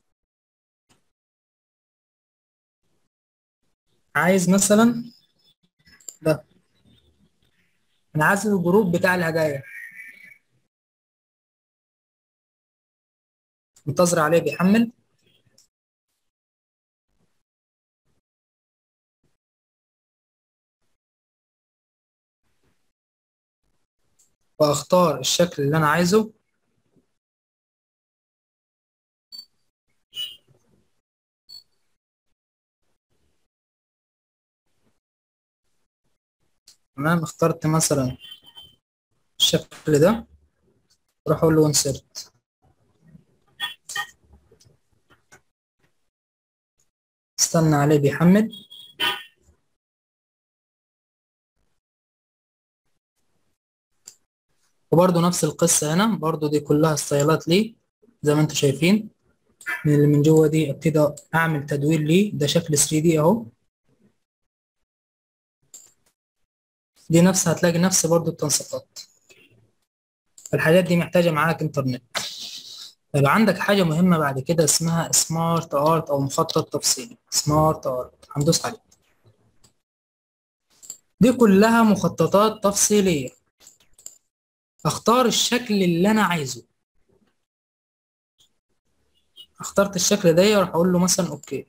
عايز مثلا ده انا عايز الجروب بتاع الهدايا منتظر عليه بيحمل واختار الشكل اللي انا عايزه تمام اخترت مثلا الشكل ده اروح اقول له انسرت استنى عليه بيحمل وبرضه نفس القصة هنا برضه دي كلها ستايلات ليه زي ما انتم شايفين من اللي من جوه دي ابتدي اعمل تدوير ليه ده شكل 3 دي اهو دي نفس هتلاقي نفس برضه التنسيقات الحاجات دي محتاجة معاك انترنت طيب عندك حاجة مهمة بعد كده اسمها سمارت ارت او مخطط تفصيلي سمارت ارت هندوس عليه دي كلها مخططات تفصيلية اختار الشكل اللي انا عايزه اخترت الشكل ده وراح اقول له مثلا اوكي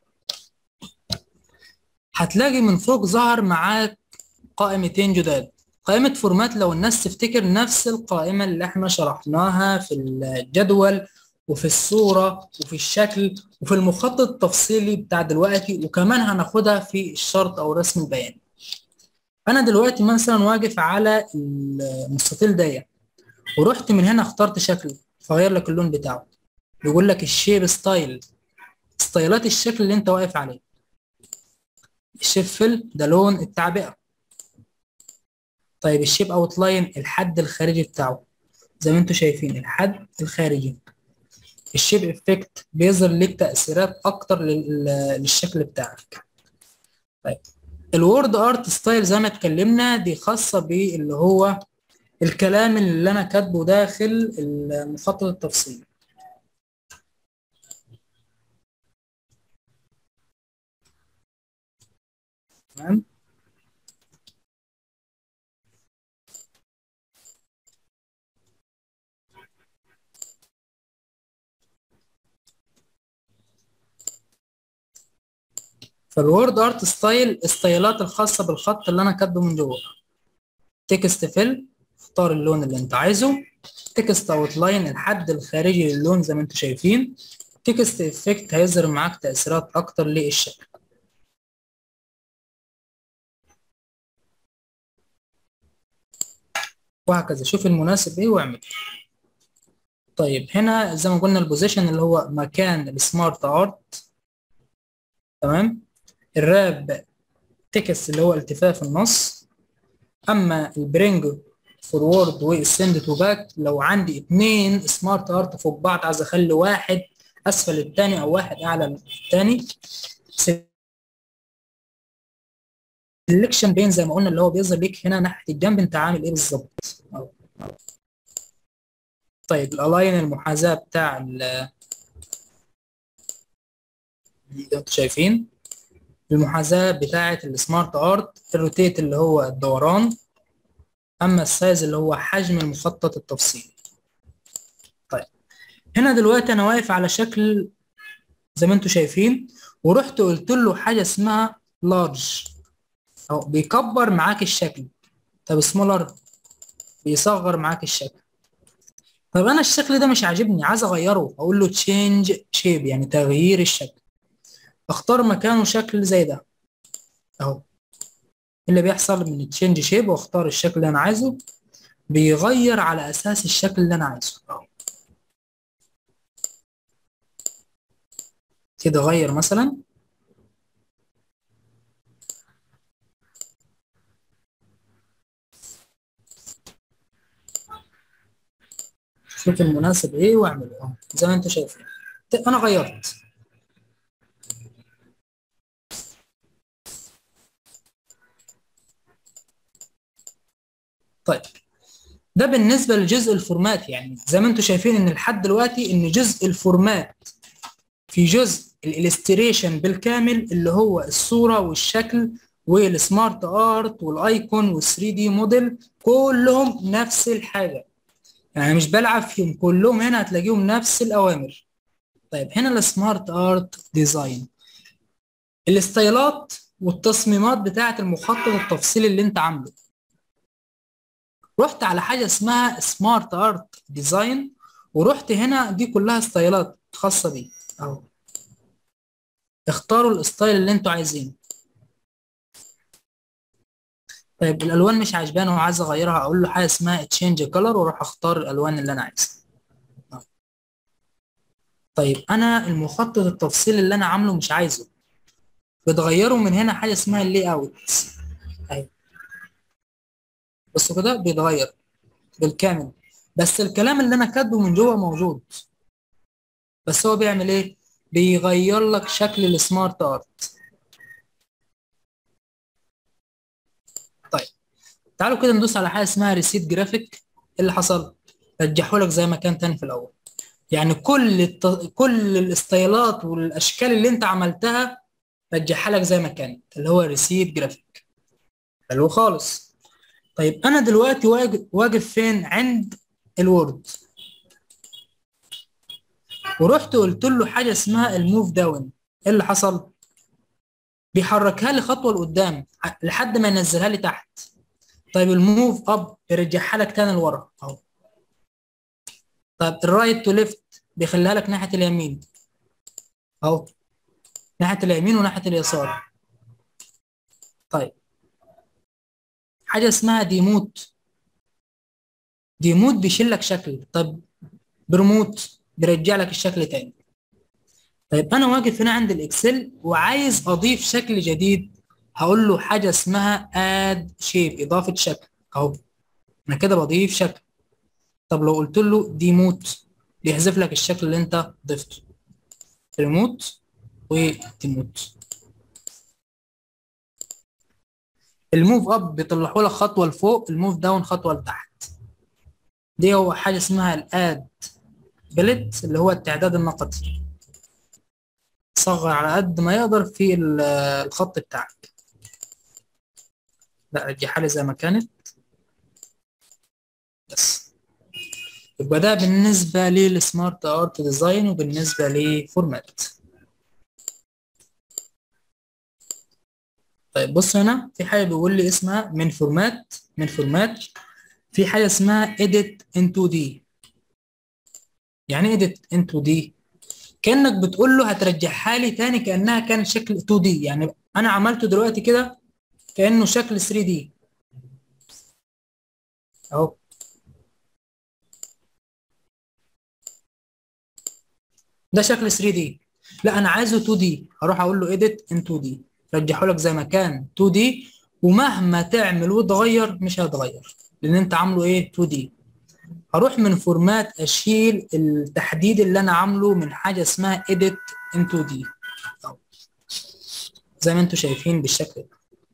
هتلاقي من فوق ظهر معاك قائمتين جداد قائمة فورمات لو الناس تفتكر نفس القائمة اللي احنا شرحناها في الجدول وفي الصورة وفي الشكل وفي المخطط التفصيلي بتاع دلوقتي وكمان هناخدها في الشرط او رسم البيان انا دلوقتي مثلا واقف على المستطيل ده ورحت من هنا اخترت شكل فغير لك اللون بتاعه بيقول لك الشيب ستايل ستايلات الشكل اللي انت واقف عليه الشيب فيل ده لون التعبئة طيب الشيب اوت لاين الحد الخارجي بتاعه زي ما انتم شايفين الحد الخارجي الشيب افكت بيظهر لك تأثيرات اكتر للشكل بتاعك طيب الوورد ارت ستايل زي ما اتكلمنا دي خاصة باللي هو الكلام اللي انا كاتبه داخل المخطط التفصيلي تمام فالوورد ارت ستايل ستايلات الخاصة بالخط اللي انا كاتبه من جوه تكست فيل اختار اللون اللي انت عايزه تكست اوت لاين الحد الخارجي للون زي ما انتم شايفين تكست افكت هيظهر معاك تأثيرات اكتر للشكل وهكذا شوف المناسب ايه واعمل طيب هنا زي ما قلنا البوزيشن اللي هو مكان السمارت ارت تمام الراب تكست اللي هو التفاف النص اما البرينج فورورد والسند تو باك لو عندي اتنين سمارت ارت فوق بعض عايز اخلي واحد اسفل التاني او واحد اعلى التاني سelection بين زي ما قلنا اللي هو بيظهر ليك هنا ناحيه الجنب انت عامل ايه بالظبط طيب الالاين المحاذاه بتاع ال انتوا شايفين المحاذاه بتاعه السمارت ارت الروتيت اللي هو الدوران اما السايز اللي هو حجم المخطط التفصيلي طيب هنا دلوقتي انا واقف على شكل زي ما انتوا شايفين ورحت قلت له حاجه اسمها لارج او بيكبر معاك الشكل طب سمولر بيصغر معاك الشكل طب انا الشكل ده مش عاجبني عايز اغيره اقول له تشينج شيب يعني تغيير الشكل اختار مكانه شكل زي ده اهو اللي بيحصل من التشينج شيب واختار الشكل اللي انا عايزه بيغير على اساس الشكل اللي انا عايزه اهو كده غير مثلا شوف المناسب ايه واعمله اهو زي ما انتم شايفين انا غيرت طيب ده بالنسبه لجزء الفورمات يعني زي ما انتم شايفين ان لحد دلوقتي ان جزء الفورمات في جزء الالستريشن بالكامل اللي هو الصوره والشكل والسمارت ارت والايكون وال3 دي موديل كلهم نفس الحاجه يعني مش بلعب فيهم كلهم هنا هتلاقيهم نفس الاوامر طيب هنا السمارت ارت ديزاين الستايلات والتصميمات بتاعه المخطط التفصيلي اللي انت عامله رحت على حاجه اسمها سمارت ارت ديزاين ورحت هنا دي كلها ستايلات خاصه بيه اهو اختاروا الستايل اللي انتوا عايزينه طيب الالوان مش عاجباني وعايز اغيرها اقول له حاجه اسمها تشينج كلر واروح اختار الالوان اللي انا عايزها طيب انا المخطط التفصيلي اللي انا عامله مش عايزه بتغيره من هنا حاجه اسمها اللي اوت اهي بصوا كده بيتغير بالكامل بس الكلام اللي انا كاتبه من جوه موجود بس هو بيعمل ايه بيغير لك شكل السمارت ارت طيب تعالوا كده ندوس على حاجه اسمها ريسيت جرافيك ايه اللي حصل رجحه لك زي ما كان تاني في الاول يعني كل الت... كل الاستايلات والاشكال اللي انت عملتها رجعها لك زي ما كانت اللي هو ريسيت جرافيك حلو خالص طيب انا دلوقتي واقف واقف فين عند الوورد ورحت قلت له حاجه اسمها الموف داون ايه اللي حصل بيحركها لي خطوه لقدام لحد ما ينزلها لي تحت طيب الموف اب بيرجعها لك تاني لورا اهو طيب الرايت تو ليفت بيخليها لك ناحيه اليمين اهو ناحيه اليمين وناحيه اليسار طيب حاجه اسمها ديموت ديموت بيشيل لك شكل طب بريموت بيرجع لك الشكل تاني طيب انا واقف هنا عند الاكسل وعايز اضيف شكل جديد هقول له حاجه اسمها اد شيب اضافه شكل اهو انا كده بضيف شكل طب لو قلت له ديموت بيحذف لك الشكل اللي انت ضفته ريموت وديموت الموف اب بيطلعوا لك خطوه لفوق الموف داون خطوه لتحت دي هو حاجه اسمها الاد بلت اللي هو التعداد النقطي صغر على قد ما يقدر في الخط بتاعك لا رجعها لي زي ما كانت بس يبقى ده بالنسبة للسمارت ارت ديزاين وبالنسبة لفورمات طيب بص هنا في حاجة بيقول لي اسمها من فورمات من فورمات في حاجة اسمها edit into D يعني ايه edit into D كأنك بتقول له هترجعها لي تاني كأنها كان شكل 2 دي يعني أنا عملته دلوقتي كده كأنه شكل 3 دي أهو ده شكل 3 دي لا أنا عايزه 2 دي هروح أقول له edit in 2 دي رجحه لك زي ما كان 2 دي ومهما تعمل وتغير مش هيتغير لأن أنت عامله إيه 2 دي هروح من فورمات اشيل التحديد اللي انا عامله من حاجه اسمها edit into دي زي ما انتم شايفين بالشكل ده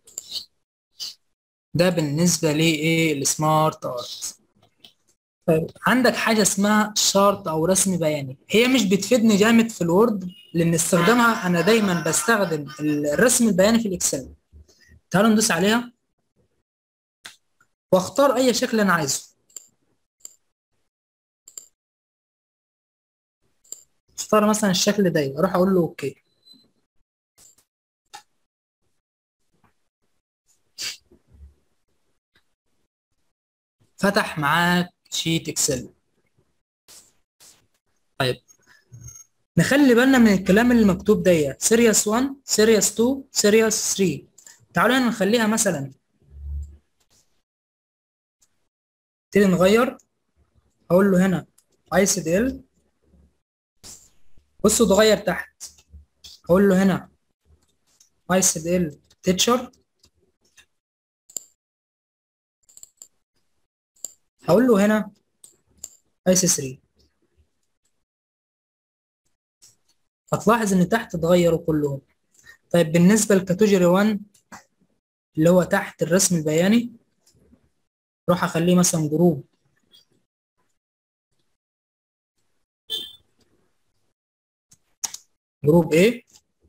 ده بالنسبه لايه السمارت ارت طيب عندك حاجه اسمها شارت او رسم بياني هي مش بتفيدني جامد في الوورد لان استخدامها انا دايما بستخدم الرسم البياني في الاكسل تعالوا ندوس عليها واختار اي شكل انا عايزه اختار مثلا الشكل ده اروح اقول له اوكي فتح معاك شيت اكسل طيب نخلي بالنا من الكلام اللي مكتوب ده سيريس 1 سيريس 2 سيريس 3 تعالوا هنا نخليها مثلا نبتدي نغير اقول له هنا اي سي دي ال بصوا اتغير تحت اقول له هنا اي سي دي ال تيتشر هقول له هنا اي سي 3 هتلاحظ ان تحت اتغيروا كلهم طيب بالنسبه لكاتيجوري 1 اللي هو تحت الرسم البياني روح اخليه مثلا جروب جروب A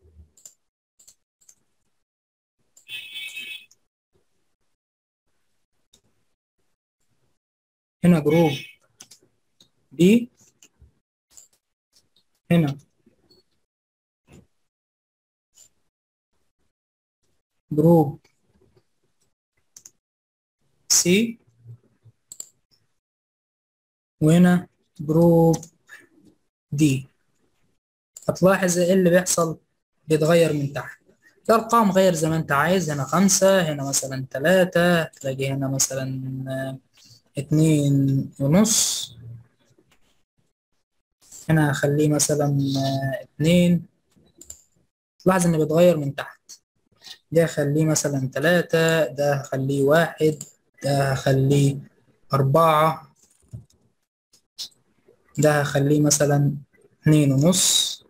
هنا جروب B هنا جروب سي وهنا جروب دي هتلاحظ ايه اللي بيحصل بيتغير من تحت الارقام غير زي ما انت عايز هنا خمسة هنا مثلا تلاتة تلاقي هنا مثلا اتنين ونص هنا هخليه مثلا اتنين تلاحظ ان بيتغير من تحت ده هخليه مثلا تلاتة ده هخليه واحد ده هخليه أربعة ده هخليه مثلا اتنين ونص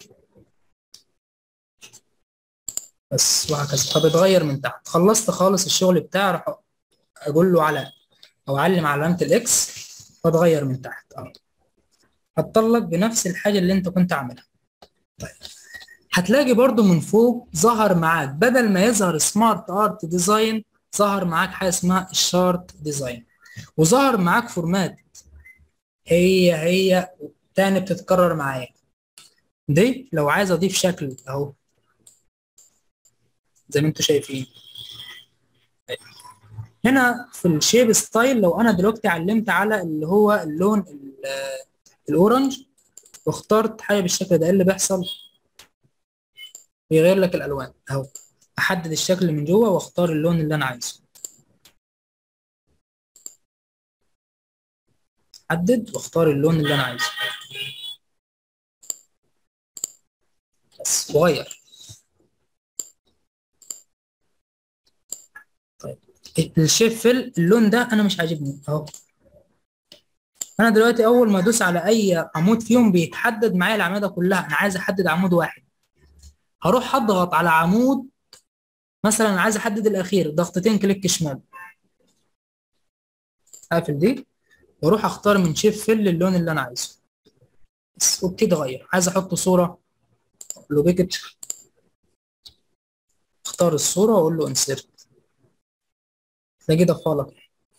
بس وهكذا فبيتغير من تحت خلصت خالص الشغل بتاعي راح أقول له على أو أعلم علامة الإكس فتغير من تحت أهو هتطلق بنفس الحاجة اللي أنت كنت عاملها طيب هتلاقي برضو من فوق ظهر معاك بدل ما يظهر سمارت ارت ديزاين ظهر معاك حاجه اسمها الشارت ديزاين وظهر معاك فورمات هي هي تاني بتتكرر معايا دي لو عايز اضيف شكل اهو زي ما انتم شايفين هنا في الشيب ستايل لو انا دلوقتي علمت على اللي هو اللون الاورنج واخترت حاجه بالشكل ده ايه اللي بيحصل بيغير لك الالوان اهو احدد الشكل من جوه واختار اللون اللي انا عايزه احدد واختار اللون اللي انا عايزه بس وغير طيب الشيب فيل اللون ده انا مش عاجبني اهو انا دلوقتي اول ما ادوس على اي عمود فيهم بيتحدد معايا الاعمده كلها انا عايز احدد عمود واحد هروح اضغط على عمود مثلا عايز احدد الاخير ضغطتين كليك شمال اقفل دي واروح اختار من شيب فيل اللون اللي انا عايزه بس وبتتغير عايز احط صوره له بيكتشر اختار الصوره واقول له انسيرت تلاقيه ضافها لك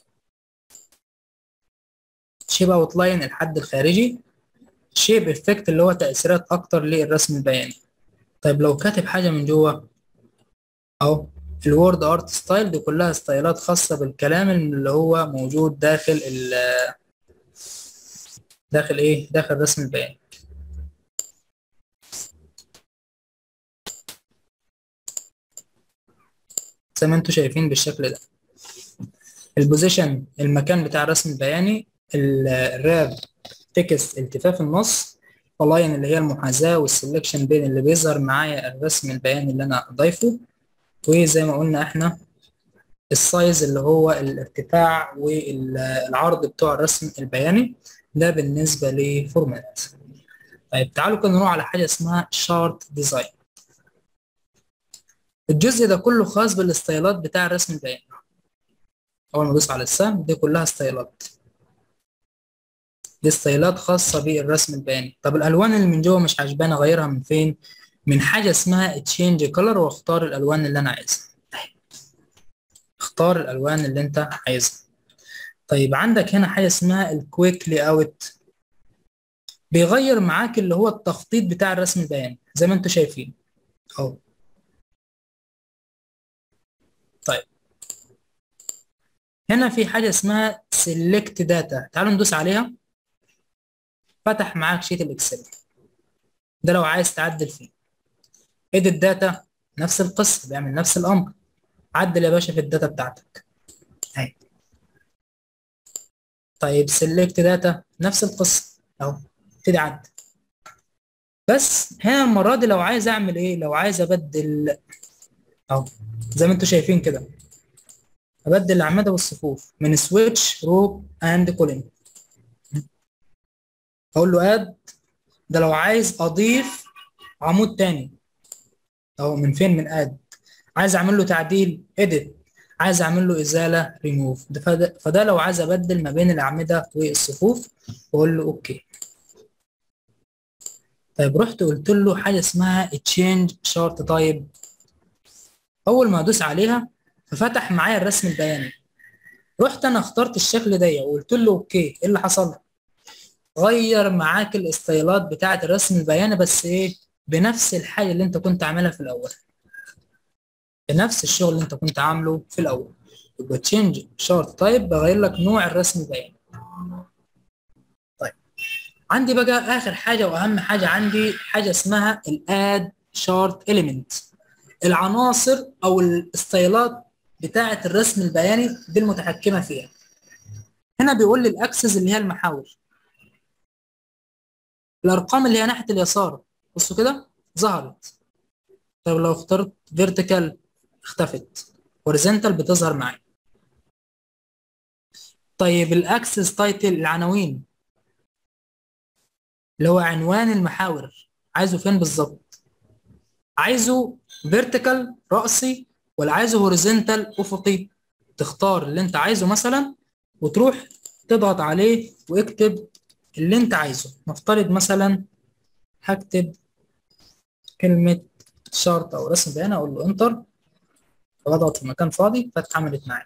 شيب اوت لاين الحد الخارجي شيب افكت اللي هو تاثيرات اكتر للرسم البياني طيب لو كاتب حاجة من جوه أهو الوورد ارت ستايل دي كلها ستايلات خاصة بالكلام اللي هو موجود داخل ال داخل ايه؟ داخل رسم البيان زي ما انتم شايفين بالشكل ده البوزيشن المكان بتاع الرسم البياني الراب تكست التفاف النص الاين اللي هي المحاذاه والسلكشن بين اللي بيظهر معايا الرسم البياني اللي انا ضايفه وزي ما قلنا احنا السايز اللي هو الارتفاع والعرض بتوع الرسم البياني ده بالنسبه لفورمات طيب تعالوا كده نروح على حاجه اسمها شارت ديزاين الجزء ده كله خاص بالستايلات بتاع الرسم البياني اول ما ادوس على السهم دي كلها ستايلات دي ستايلات خاصة بالرسم البياني طب الألوان اللي من جوه مش عجباني أغيرها من فين؟ من حاجة اسمها تشينج كولر واختار الألوان اللي أنا عايزها اختار الألوان اللي أنت عايزها طيب عندك هنا حاجة اسمها الكويك لي أوت بيغير معاك اللي هو التخطيط بتاع الرسم البياني زي ما انتم شايفين اهو طيب هنا في حاجة اسمها سيلكت داتا تعالوا ندوس عليها فتح معاك شيت الاكسل ده لو عايز تعدل فيه اديت داتا نفس القصه بيعمل نفس الامر عدل يا باشا في الداتا بتاعتك اهي طيب سيلكت داتا نفس القصه اهو ابتدي عدل بس هنا المره دي لو عايز اعمل ايه لو عايز ابدل اهو زي ما انتم شايفين كده ابدل الاعمده والصفوف من سويتش رو اند كولين اقول له اد ده لو عايز اضيف عمود تاني اهو من فين من اد عايز اعمل له تعديل اديت عايز اعمل له ازاله ريموف ده فده, فده لو عايز ابدل ما بين الاعمده والصفوف واقول له اوكي طيب رحت قلت له حاجه اسمها تشينج شارت تايب اول ما ادوس عليها ففتح معايا الرسم البياني رحت انا اخترت الشكل ده وقلت له اوكي ايه اللي حصل غير معاك الاستايلات بتاعه الرسم البياني بس ايه بنفس الحاجه اللي انت كنت عاملها في الاول بنفس الشغل اللي انت كنت عامله في الاول يبقى تشينج شارت تايب بغير لك نوع الرسم البياني طيب عندي بقى اخر حاجه واهم حاجه عندي حاجه اسمها الاد شارت اليمنت العناصر او الاستايلات بتاعه الرسم البياني دي المتحكمه فيها هنا بيقول لي الاكسس اللي هي المحاور الارقام اللي هي ناحيه اليسار بصوا كده ظهرت طيب لو اخترت فيرتيكال اختفت هوريزونتال بتظهر معايا طيب الاكسس تايتل العناوين اللي هو عنوان المحاور عايزه فين بالظبط عايزه فيرتيكال رأسي ولا عايزه هوريزونتال افقي تختار اللي انت عايزه مثلا وتروح تضغط عليه واكتب اللي انت عايزه نفترض مثلا هكتب كلمة شارت او رسم بيان اقول له انتر واضغط في مكان فاضي فاتعملت معايا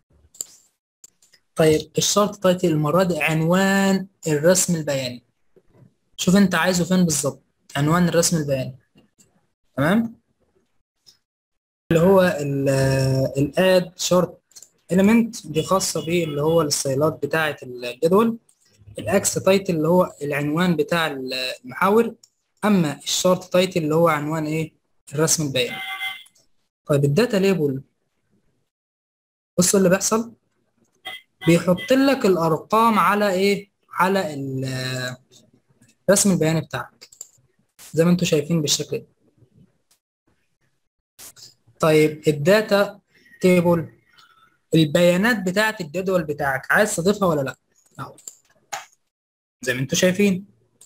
طيب الشارت تايتل المرة دي عنوان الرسم البياني شوف انت عايزه فين بالظبط عنوان الرسم البياني تمام اللي هو الاد شارت element دي خاصة باللي هو الستايلات بتاعة الجدول الاكس تايتل اللي هو العنوان بتاع المحاور اما الشارت تايتل اللي هو عنوان ايه الرسم البياني طيب الداتا ليبل بصوا اللي بيحصل بيحط لك الارقام على ايه على الرسم البياني بتاعك زي ما انتم شايفين بالشكل ده طيب الداتا تيبل البيانات بتاعه الجدول بتاعك عايز تضيفها ولا لا اهو زي ما انتم شايفين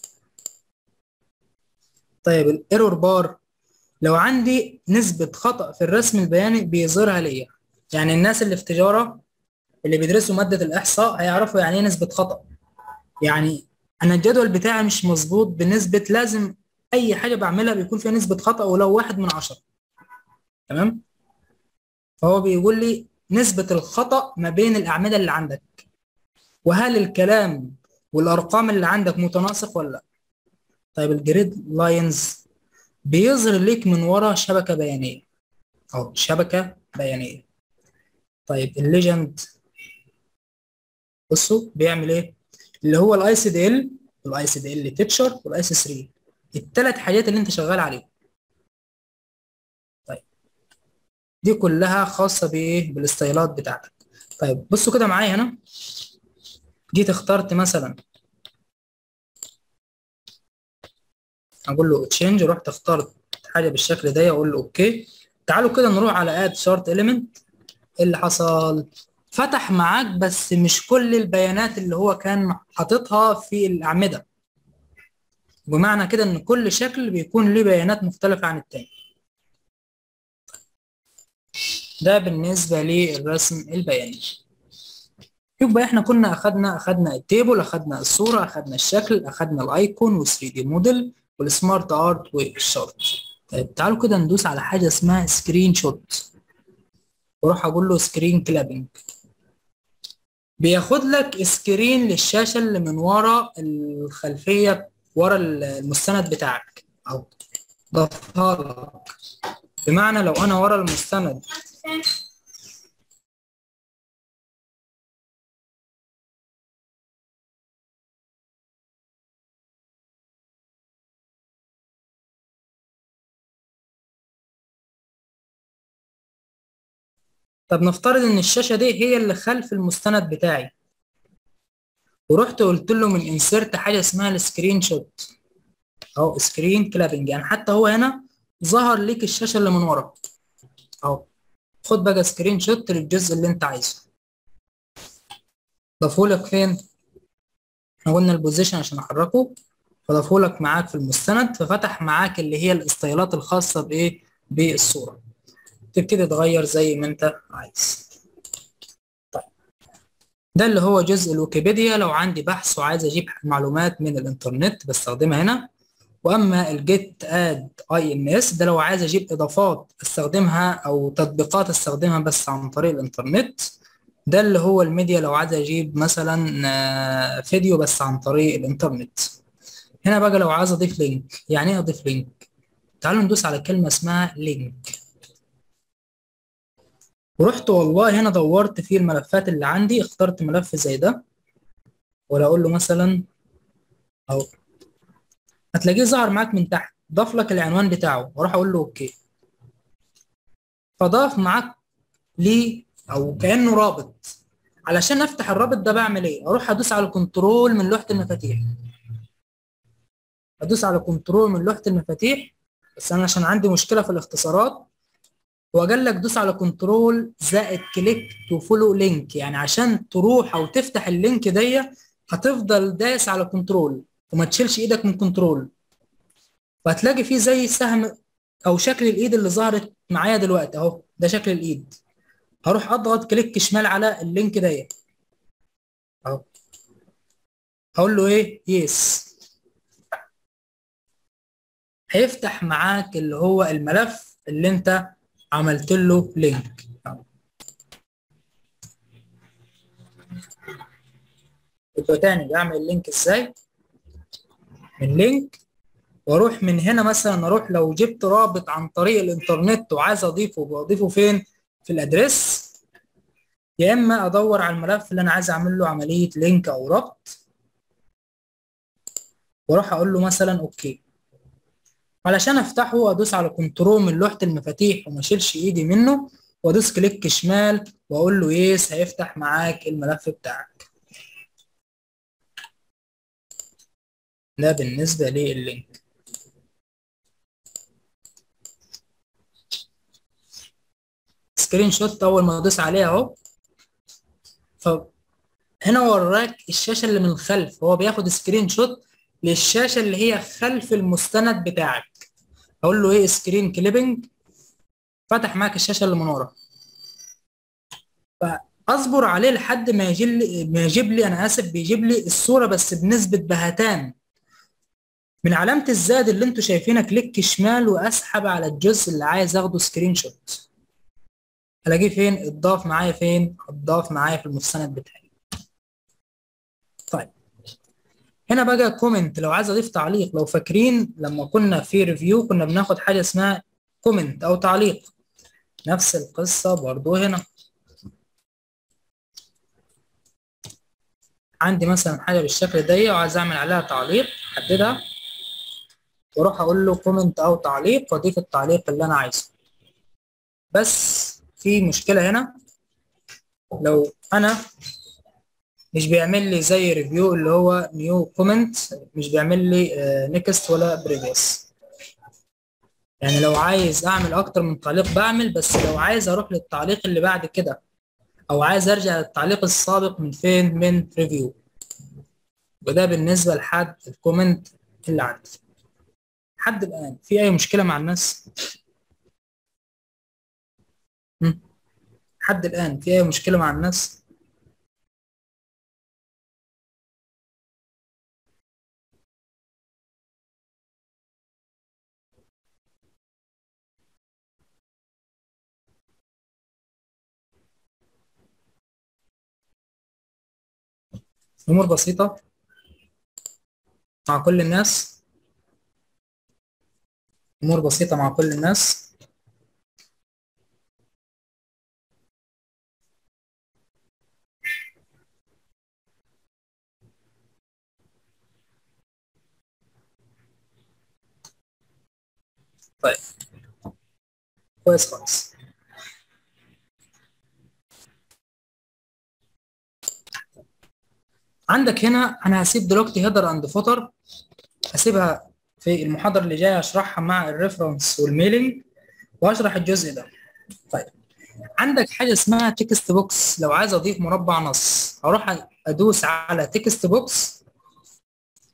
طيب الايرور بار لو عندي نسبة خطأ في الرسم البياني بيظهرها ليا يعني الناس اللي في تجارة اللي بيدرسوا مادة الإحصاء هيعرفوا يعني ايه نسبة خطأ يعني أنا الجدول بتاعي مش مظبوط بنسبة لازم أي حاجة بعملها بيكون فيها نسبة خطأ ولو واحد من عشرة تمام فهو بيقول لي نسبة الخطأ ما بين الأعمدة اللي عندك وهل الكلام والأرقام اللي عندك متناسق ولا لا طيب الجريد لاينز بيظهر ليك من ورا شبكة بيانية أو شبكة بيانية طيب الليجند بصوا بيعمل ايه اللي هو الاي سي دي ال والاي سي دي ال تيتشر والاي سي 3 الثلاث حاجات اللي انت شغال عليهم طيب دي كلها خاصة بايه بالستايلات بتاعتك طيب بصوا كده معايا هنا جيت اخترت مثلا اقول له تشينج رحت اخترت حاجه بالشكل ده اقول له اوكي تعالوا كده نروح على اد شارت اليمنت اللي حصل فتح معاك بس مش كل البيانات اللي هو كان حاططها في الاعمده بمعنى كده ان كل شكل بيكون ليه بيانات مختلفه عن التاني ده بالنسبه للرسم البياني يبقى احنا كنا اخدنا اخدنا التيبل اخدنا الصوره اخدنا الشكل اخدنا الايكون و3 دي موديل والسمارت ارت والشارت طيب تعالوا كده ندوس على حاجه اسمها سكرين شوت واروح اقول له سكرين كلابنج بياخد لك سكرين للشاشه اللي من ورا الخلفيه ورا المستند بتاعك او ضافها لك بمعنى لو انا ورا المستند طب نفترض ان الشاشه دي هي اللي خلف المستند بتاعي ورحت قلت له من انسيرت حاجه اسمها السكرين شوت اهو سكرين كلابنج يعني حتى هو هنا ظهر ليك الشاشه اللي من ورا اهو خد بقى سكرين شوت للجزء اللي انت عايزه ضافولك فين احنا قلنا البوزيشن عشان احركه فضافه لك معاك في المستند ففتح معاك اللي هي الاستايلات الخاصه بايه بالصوره تبتدي تغير زي ما انت عايز طيب ده اللي هو جزء الويكيبيديا لو عندي بحث وعايز اجيب معلومات من الانترنت بستخدمها هنا واما الجيت اد اي ام اس ده لو عايز اجيب اضافات استخدمها او تطبيقات استخدمها بس عن طريق الانترنت ده اللي هو الميديا لو عايز اجيب مثلا فيديو بس عن طريق الانترنت هنا بقى لو عايز اضيف لينك يعني ايه اضيف لينك تعالوا ندوس على كلمه اسمها لينك ورحت والله هنا دورت في الملفات اللي عندي اخترت ملف زي ده ولا اقول له مثلا اهو هتلاقيه ظهر معاك من تحت ضاف لك العنوان بتاعه واروح اقول له اوكي فضاف معاك ليه او كانه رابط علشان افتح الرابط ده بعمل ايه اروح ادوس على كنترول من لوحه المفاتيح ادوس على كنترول من لوحه المفاتيح بس انا عشان عندي مشكله في الاختصارات هو قال لك دوس على كنترول زائد كليك تو فولو لينك يعني عشان تروح او تفتح اللينك دي هتفضل دايس على كنترول وما تشيلش ايدك من كنترول وهتلاقي فيه زي سهم او شكل الايد اللي ظهرت معايا دلوقتي اهو ده شكل الايد هروح اضغط كليك شمال على اللينك ده اهو هقول له ايه يس هيفتح معاك اللي هو الملف اللي انت عملت له لينك يبقى تاني بعمل اللينك ازاي من لينك واروح من هنا مثلا اروح لو جبت رابط عن طريق الانترنت وعايز اضيفه بضيفه فين في الادريس يا اما ادور على الملف اللي انا عايز اعمل له عمليه لينك او ربط واروح اقول له مثلا اوكي علشان افتحه ادوس على كنترول من لوحه المفاتيح وما اشيلش ايدي منه وادوس كليك شمال واقول له يس هيفتح معاك الملف بتاعك ده بالنسبه لللينك سكرين شوت اول ما ادوس عليه اهو فهنا وراك الشاشه اللي من الخلف هو بياخد سكرين شوت للشاشه اللي هي خلف المستند بتاعك اقول له ايه سكرين كليبنج فتح معاك الشاشه اللي من ورا فاصبر عليه لحد ما يجيب لي ما يجيب لي انا اسف بيجيب لي الصوره بس بنسبه بهتان من علامه الزائد اللي انتوا شايفينها كليك شمال واسحب على الجزء اللي عايز اخده سكرين شوت الاقيه فين اتضاف معايا فين اتضاف معايا في المستند بتاعي طيب هنا بقى كومنت لو عايز اضيف تعليق لو فاكرين لما كنا في ريفيو كنا بناخد حاجه اسمها كومنت او تعليق نفس القصه برضو هنا عندي مثلا حاجه بالشكل ده وعايز اعمل عليها تعليق احددها واروح اقول له كومنت او تعليق واضيف التعليق اللي انا عايزه بس في مشكله هنا لو انا مش بيعمل لي زي ريفيو اللي هو نيو كومنت مش بيعمل لي نيكست ولا بريفيوس يعني لو عايز اعمل اكتر من تعليق بعمل بس لو عايز اروح للتعليق اللي بعد كده او عايز ارجع للتعليق السابق من فين من ريفيو وده بالنسبه لحد الكومنت اللي عندي لحد الان في اي مشكله مع الناس لحد الان في اي مشكله مع الناس امور بسيطه مع كل الناس امور بسيطه مع كل الناس طيب كويس خالص عندك هنا انا هسيب دلوقتي هيدر اند فوتر هسيبها في المحاضره اللي جايه اشرحها مع الريفرنس والميلينج واشرح الجزء ده طيب عندك حاجه اسمها تكست بوكس لو عايز اضيف مربع نص هروح ادوس على تكست بوكس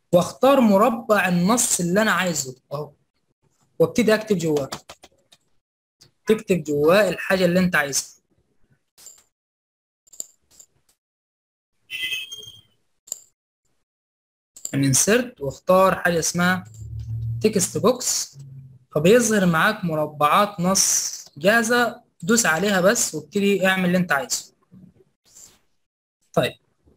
واختار مربع النص اللي انا عايزه اهو وابتدي اكتب جواه تكتب جواه الحاجه اللي انت عايزها انسرت واختار حاجه اسمها تكست بوكس فبيظهر معاك مربعات نص جاهزه دوس عليها بس وابتدي اعمل اللي انت عايزه طيب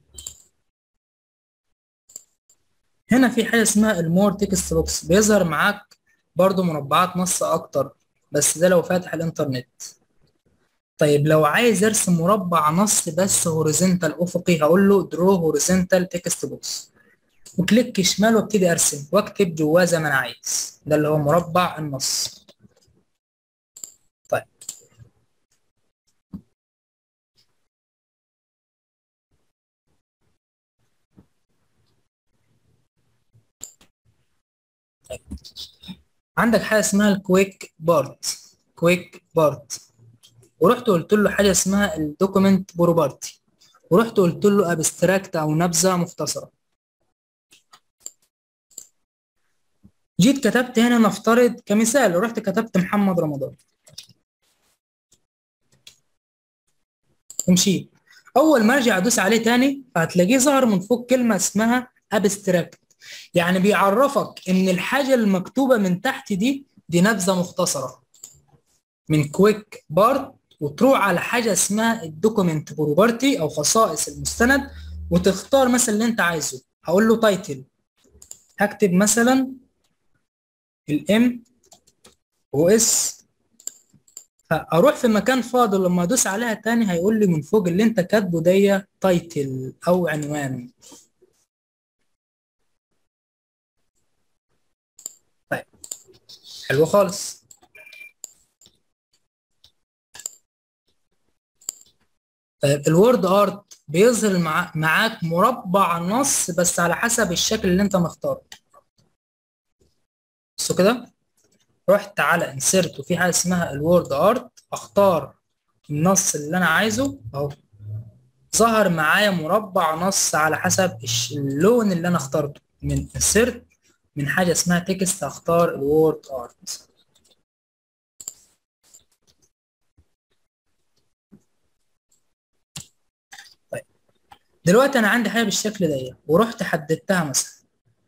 هنا في حاجه اسمها المور تكست بوكس بيظهر معاك برضو مربعات نص اكتر بس ده لو فاتح الانترنت طيب لو عايز ارسم مربع نص بس هوريزونتال افقي هقول له درو هوريزونتال تكست بوكس وكليك شمال وابتدي ارسم واكتب جواه زي ما انا عايز ده اللي هو مربع النص طيب طيب. عندك حاجه اسمها الكويك بارت كويك بارت ورحت قلت له حاجه اسمها الدوكيمنت بروبرتي ورحت قلت له ابستراكت او نبذه مختصره جيت كتبت هنا نفترض كمثال رحت كتبت محمد رمضان ومشيت اول ما ارجع ادوس عليه تاني هتلاقيه ظهر من فوق كلمه اسمها ابستراكت يعني بيعرفك ان الحاجه المكتوبه من تحت دي دي نبذه مختصره من كويك بارت وتروح على حاجه اسمها الدوكيمنت بروبرتي او خصائص المستند وتختار مثلا اللي انت عايزه هقول له تايتل هكتب مثلا الام او اس اروح في مكان فاضي لما ادوس عليها تاني هيقول لي من فوق اللي انت كاتبه دي تايتل او عنوان طيب حلو خالص طيب الوورد ارت بيظهر مع... معاك مربع نص بس على حسب الشكل اللي انت مختاره بصوا كده رحت على انسيرت وفي حاجه اسمها الوورد ارت اختار النص اللي انا عايزه اهو ظهر معايا مربع نص على حسب اللون اللي انا اخترته من انسيرت من حاجه اسمها تكست اختار الوورد ارت طيب دلوقتي انا عندي حاجه بالشكل ده ورحت حددتها مثلا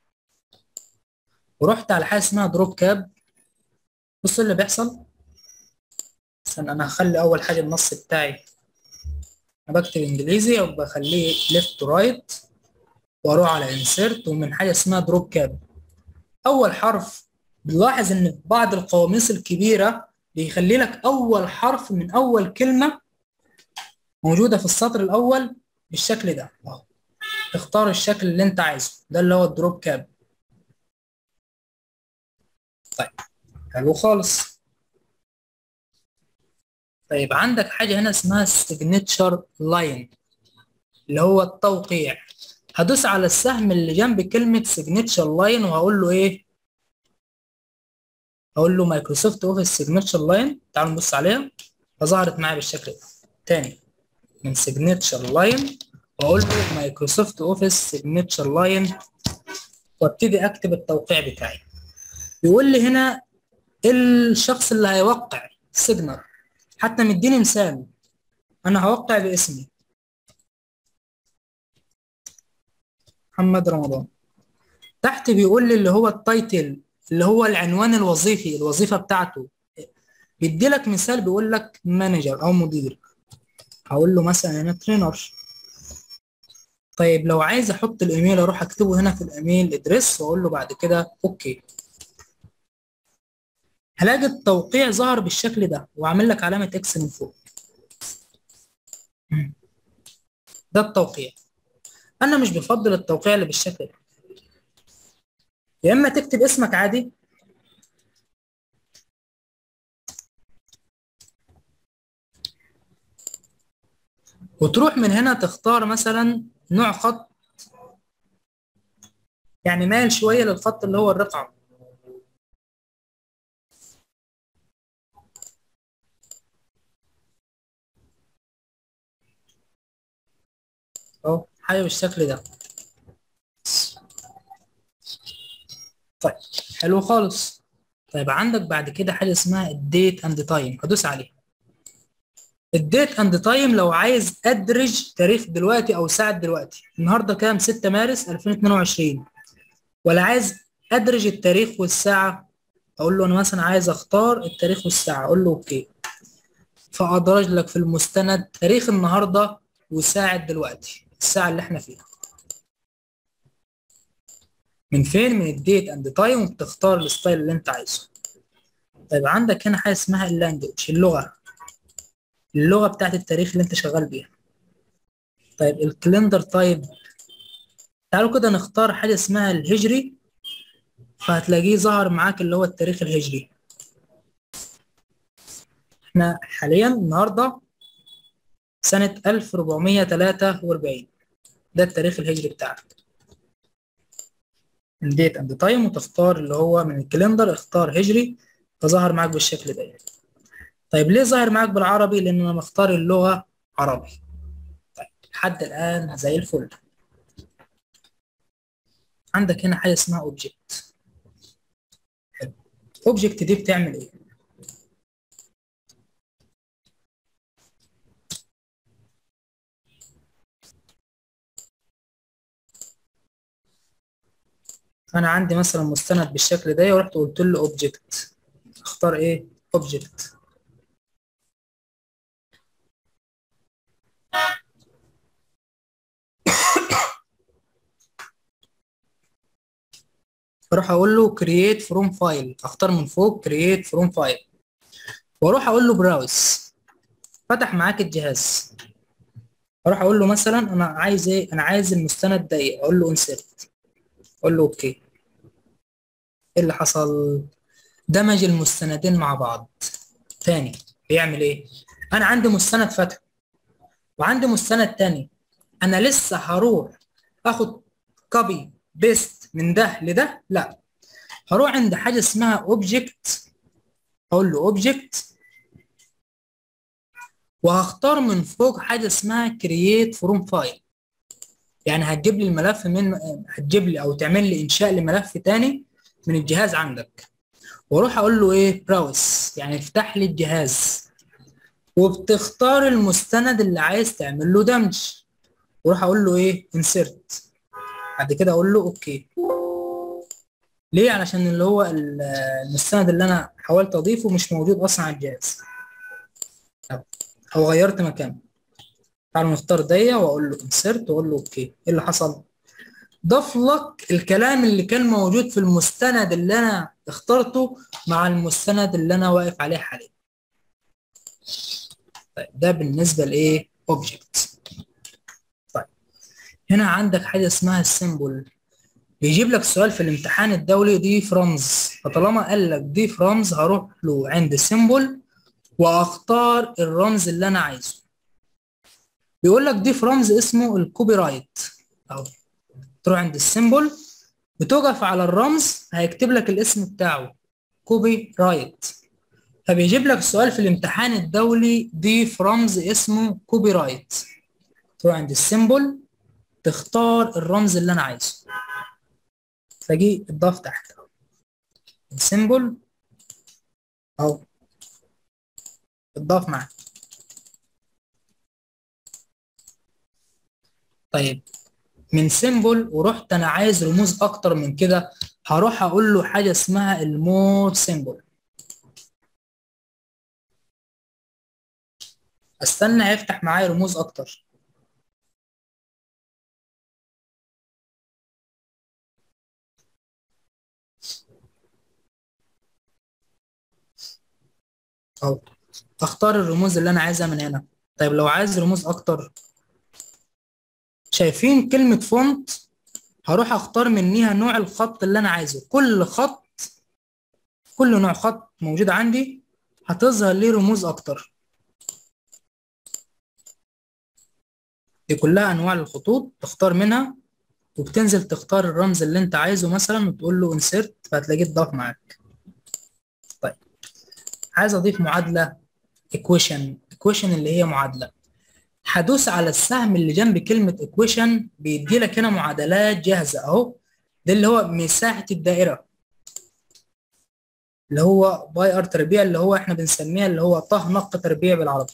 ورحت على حاجه اسمها دروب كاب بص اللي بيحصل مثلا انا هخلي اول حاجه النص بتاعي انا بكتب انجليزي او بخليه ليفت تو رايت واروح على انسيرت ومن حاجه اسمها دروب كاب اول حرف بنلاحظ ان في بعض القواميس الكبيره بيخلي لك اول حرف من اول كلمه موجوده في السطر الاول بالشكل ده اهو اختار الشكل اللي انت عايزه ده اللي هو الدروب كاب طيب حلو خالص طيب عندك حاجة هنا اسمها السيجنتشر لاين اللي هو التوقيع هدوس على السهم اللي جنب كلمة سيجنتشر لاين وهقول له ايه هقول له مايكروسوفت اوفيس سيجنتشر لاين تعالوا نبص عليها فظهرت معايا بالشكل ده تاني من سيجنتشر لاين واقول له مايكروسوفت اوفيس سيجنتشر لاين وابتدي اكتب التوقيع بتاعي يقول لي هنا الشخص اللي هيوقع سيجنر حتى مديني مثال انا هوقع باسمي محمد رمضان تحت بيقول لي اللي هو التايتل اللي هو العنوان الوظيفي الوظيفه بتاعته بيدي لك مثال بيقول لك مانجر او مدير هقول له مثلا انا ترينر طيب لو عايز احط الايميل اروح اكتبه هنا في الايميل ادريس واقول له بعد كده اوكي هلاقي التوقيع ظهر بالشكل ده وعامل لك علامة اكس من فوق ده التوقيع انا مش بفضل التوقيع اللي بالشكل ده يا اما تكتب اسمك عادي وتروح من هنا تختار مثلا نوع خط يعني مايل شوية للخط اللي هو الرقعة اهو حاجه بالشكل ده طيب حلو خالص طيب عندك بعد كده حاجه اسمها الديت اند تايم هدوس عليها الديت اند تايم لو عايز ادرج تاريخ دلوقتي او ساعه دلوقتي النهارده كام 6 مارس 2022 ولا عايز ادرج التاريخ والساعه اقول له انا مثلا عايز اختار التاريخ والساعه اقول له اوكي فادرج لك في المستند تاريخ النهارده وساعه دلوقتي الساعه اللي احنا فيها من فين من الديت اند تايم وبتختار الستايل اللي انت عايزه طيب عندك هنا حاجه اسمها اللانجوج اللغه اللغه بتاعت التاريخ اللي انت شغال بيها طيب الكالندر تايب تعالوا كده نختار حاجه اسمها الهجري فهتلاقيه ظهر معاك اللي هو التاريخ الهجري احنا حاليا النهارده سنة 1443 ده التاريخ الهجري بتاعك الديت اند تايم وتختار اللي هو من الكالندر اختار هجري فظهر معاك بالشكل ده طيب ليه ظاهر معاك بالعربي لان انا مختار اللغة عربي طيب لحد الان زي الفل عندك هنا حاجة اسمها اوبجكت اوبجكت دي بتعمل ايه انا عندي مثلا مستند بالشكل ده ورحت قلت له اوبجكت اختار ايه اوبجكت اروح اقول له create from file اختار من فوق create from file واروح اقول له براوز فتح معاك الجهاز اروح اقول له مثلا انا عايز ايه انا عايز المستند ده ايه اقول له insert اقول له اوكي ايه اللي حصل دمج المستندين مع بعض تاني بيعمل ايه انا عندي مستند فتح وعندي مستند تاني انا لسه هروح اخد كوبي بيست من ده لده لا هروح عند حاجه اسمها اوبجكت اقول له اوبجكت وهختار من فوق حاجه اسمها كرييت فروم فايل يعني هتجيب لي الملف من هتجيب لي او تعمل لي انشاء لملف تاني من الجهاز عندك واروح اقول له ايه براوس يعني افتح لي الجهاز وبتختار المستند اللي عايز تعمل له دمج واروح اقول له ايه انسرت بعد كده اقول له اوكي ليه علشان اللي هو المستند اللي انا حاولت اضيفه مش موجود اصلا على الجهاز او غيرت مكانه تعالوا نختار دي واقول له انسرت واقول له اوكي ايه اللي حصل ضاف لك الكلام اللي كان موجود في المستند اللي انا اخترته مع المستند اللي انا واقف عليه حاليا طيب ده بالنسبه لايه اوبجكت طيب هنا عندك حاجه اسمها السيمبل بيجيب لك سؤال في الامتحان الدولي ضيف رمز فطالما قال لك ضيف رمز هروح له عند سيمبل واختار الرمز اللي انا عايزه بيقول لك ضيف رمز اسمه الكوبي رايت اهو تروح عند السيمبل بتوقف على الرمز هيكتب لك الاسم بتاعه كوبي رايت فبيجيب لك سؤال في الامتحان الدولي ضيف رمز اسمه كوبي رايت تروح عند السيمبل تختار الرمز اللي انا عايزه فجي اتضاف تحت السيمبل اهو اتضاف معاك طيب من سيمبل ورحت انا عايز رموز اكتر من كده هروح اقول له حاجه اسمها المور سيمبل استنى هيفتح معايا رموز اكتر اهو اختار الرموز اللي انا عايزها من هنا طيب لو عايز رموز اكتر شايفين كلمة فونت هروح اختار منيها نوع الخط اللي انا عايزه كل خط كل نوع خط موجود عندي هتظهر لي رموز اكتر دي كلها انواع الخطوط تختار منها وبتنزل تختار الرمز اللي انت عايزه مثلا وتقول له انسرت فهتلاقيه اتضاف معاك طيب عايز اضيف معادلة equation equation اللي هي معادلة هدوس على السهم اللي جنب كلمة equation بيدي لك هنا معادلات جاهزة اهو ده اللي هو مساحة الدائرة اللي هو باي ار تربيع اللي هو احنا بنسميها اللي هو طه نق تربيع بالعربي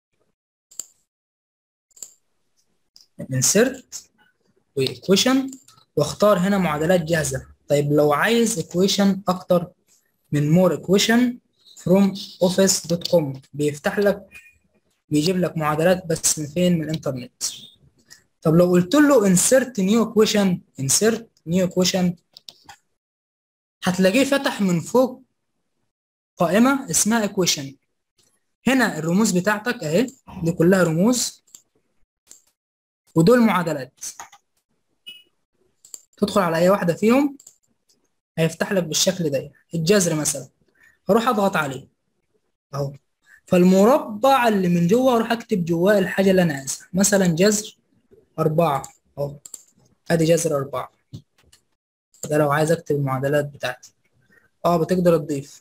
انسرت وايكويشن واختار هنا معادلات جاهزه طيب لو عايز ايكويشن اكتر من مور ايكويشن فروم اوفيس دوت كوم بيفتح لك بيجيب لك معادلات بس من فين من الانترنت طب لو قلت له insert new equation insert new equation هتلاقيه فتح من فوق قائمة اسمها equation هنا الرموز بتاعتك اهي دي كلها رموز ودول معادلات تدخل على اي واحدة فيهم هيفتح لك بالشكل ده الجذر مثلا هروح اضغط عليه اهو فالمربع اللي من جوه اروح اكتب جواه الحاجة اللي انا عايزها مثلا جذر أربعة أهو أدي جذر أربعة ده لو عايز أكتب المعادلات بتاعتي أه بتقدر تضيف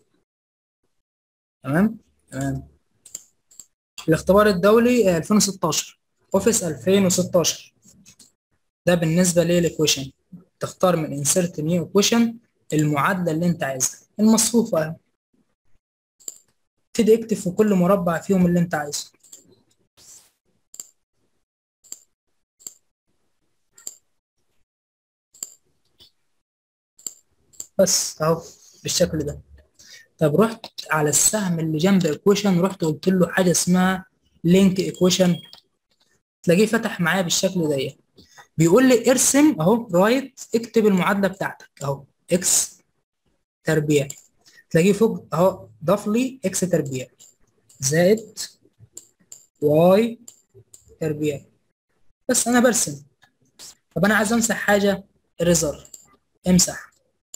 تمام تمام الاختبار الدولي 2016 أوفيس 2016 ده بالنسبة للإيكويشن تختار من insert new equation المعادلة اللي أنت عايزها المصفوفة أهي تبتدي اكتب في كل مربع فيهم اللي أنت عايزه بس اهو بالشكل ده طب رحت على السهم اللي جنب ايكويشن رحت قلت له حاجه اسمها لينك ايكويشن تلاقيه فتح معايا بالشكل ده بيقول لي ارسم اهو رايت اكتب المعادله بتاعتك اهو اكس تربيع تلاقيه فوق اهو ضاف لي اكس تربيع زائد واي تربيع بس انا برسم طب انا عايز امسح حاجه ريزر امسح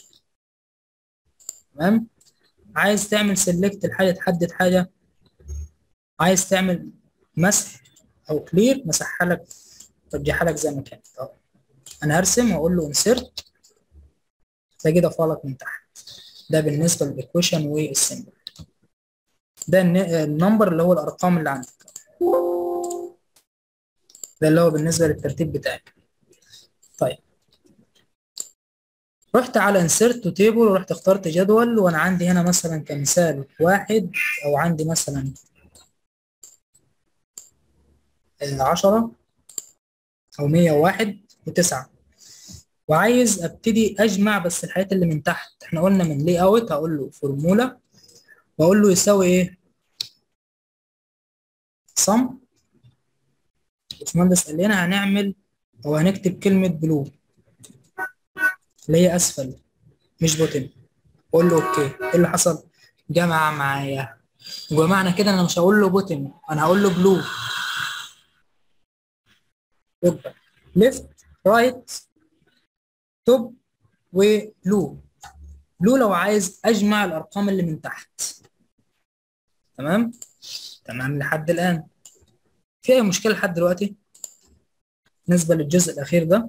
تمام عايز تعمل سيلكت الحاجه تحدد حاجه عايز تعمل مسح او كلير مسحها لك رجعها لك زي ما كانت اهو انا هرسم واقول له انسرت تلاقيه ضافها لك من تحت ده بالنسبه للايكويشن والسيمبل ده النمبر اللي هو الارقام اللي عندك ده اللي هو بالنسبه للترتيب بتاعك طيب رحت على insert to table ورحت اخترت جدول وانا عندي هنا مثلا كمثال واحد او عندي مثلا عشرة او مية وواحد وتسعة وعايز ابتدي اجمع بس الحاجات اللي من تحت احنا قلنا من لي اوت هقول له فورمولا واقول له يساوي ايه sum باشمهندس قال لنا هنعمل او هنكتب كلمة بلو اللي هي اسفل مش بوتن قول له اوكي ايه اللي حصل جمع معايا يبقى معنى كده انا مش هقول له بوتن انا هقول له بلو يبقى ليفت رايت توب وبلو بلو لو عايز اجمع الارقام اللي من تحت تمام تمام لحد الان في اي مشكله لحد دلوقتي بالنسبه للجزء الاخير ده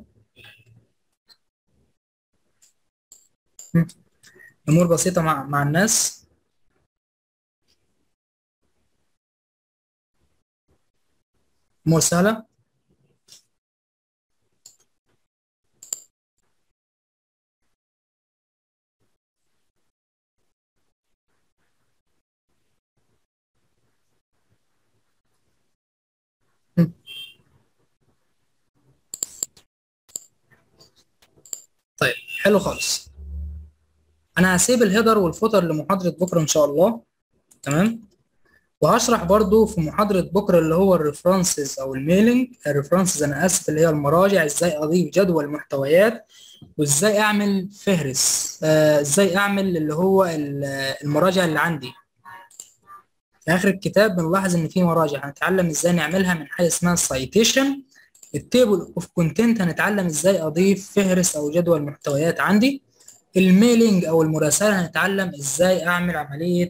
امور بسيطه مع مع الناس امور سهله طيب حلو خالص انا هسيب الهيدر والفوتر لمحاضرة بكرة ان شاء الله تمام وهشرح برضو في محاضرة بكرة اللي هو الريفرنسز او الميلينج الريفرنسز انا اسف اللي هي المراجع ازاي اضيف جدول محتويات وازاي اعمل فهرس آه ازاي اعمل اللي هو المراجع اللي عندي في اخر الكتاب بنلاحظ ان في مراجع هنتعلم ازاي نعملها من حاجه اسمها السايتيشن التيبل اوف كونتنت هنتعلم ازاي اضيف فهرس او جدول محتويات عندي الميلينج او المراسله هنتعلم ازاي اعمل عمليه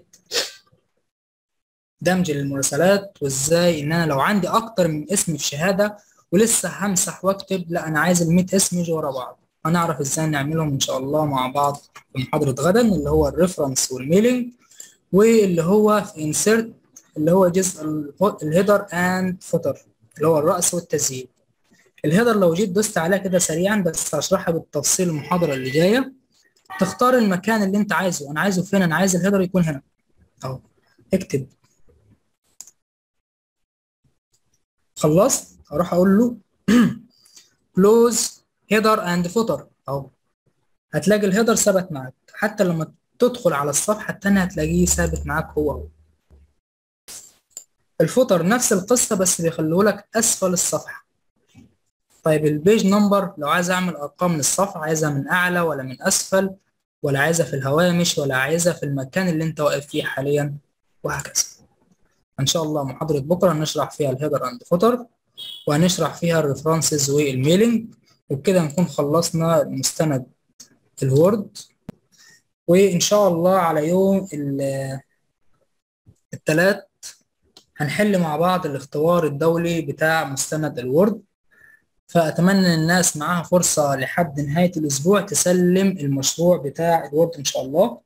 دمج للمراسلات وازاي ان انا لو عندي اكتر من اسم في شهاده ولسه همسح واكتب لا انا عايز ال 100 اسم يجوا ورا بعض هنعرف ازاي نعملهم ان شاء الله مع بعض في محاضره غدا اللي هو الريفرنس والميلينج واللي هو في انسيرت اللي هو جزء الهيدر اند فوتر اللي هو الرأس والتسجيل الهيدر لو جيت دوست عليها كده سريعا بس هشرحها بالتفصيل المحاضرة اللي جاية تختار المكان اللي انت عايزه انا عايزه فين انا عايز الهيدر يكون هنا اهو اكتب خلصت اروح اقول له كلوز هيدر اند فوتر اهو هتلاقي الهيدر ثبت معاك حتى لما تدخل على الصفحه الثانيه هتلاقيه ثابت معاك هو هو الفوتر نفس القصه بس بيخلوه لك اسفل الصفحه طيب البيج نمبر لو عايز اعمل ارقام للصفحه عايزها من اعلى ولا من اسفل ولا عايزها في الهوامش ولا عايزها في المكان اللي انت واقف فيه حاليا وهكذا ان شاء الله محاضره بكره هنشرح فيها الهيدر اند فوتر وهنشرح فيها الريفرنسز والميلينج وبكده نكون خلصنا مستند الوورد وان شاء الله على يوم الثلاث هنحل مع بعض الاختبار الدولي بتاع مستند الوورد فأتمنى الناس معاها فرصة لحد نهاية الأسبوع تسلم المشروع بتاع الوورد إن شاء الله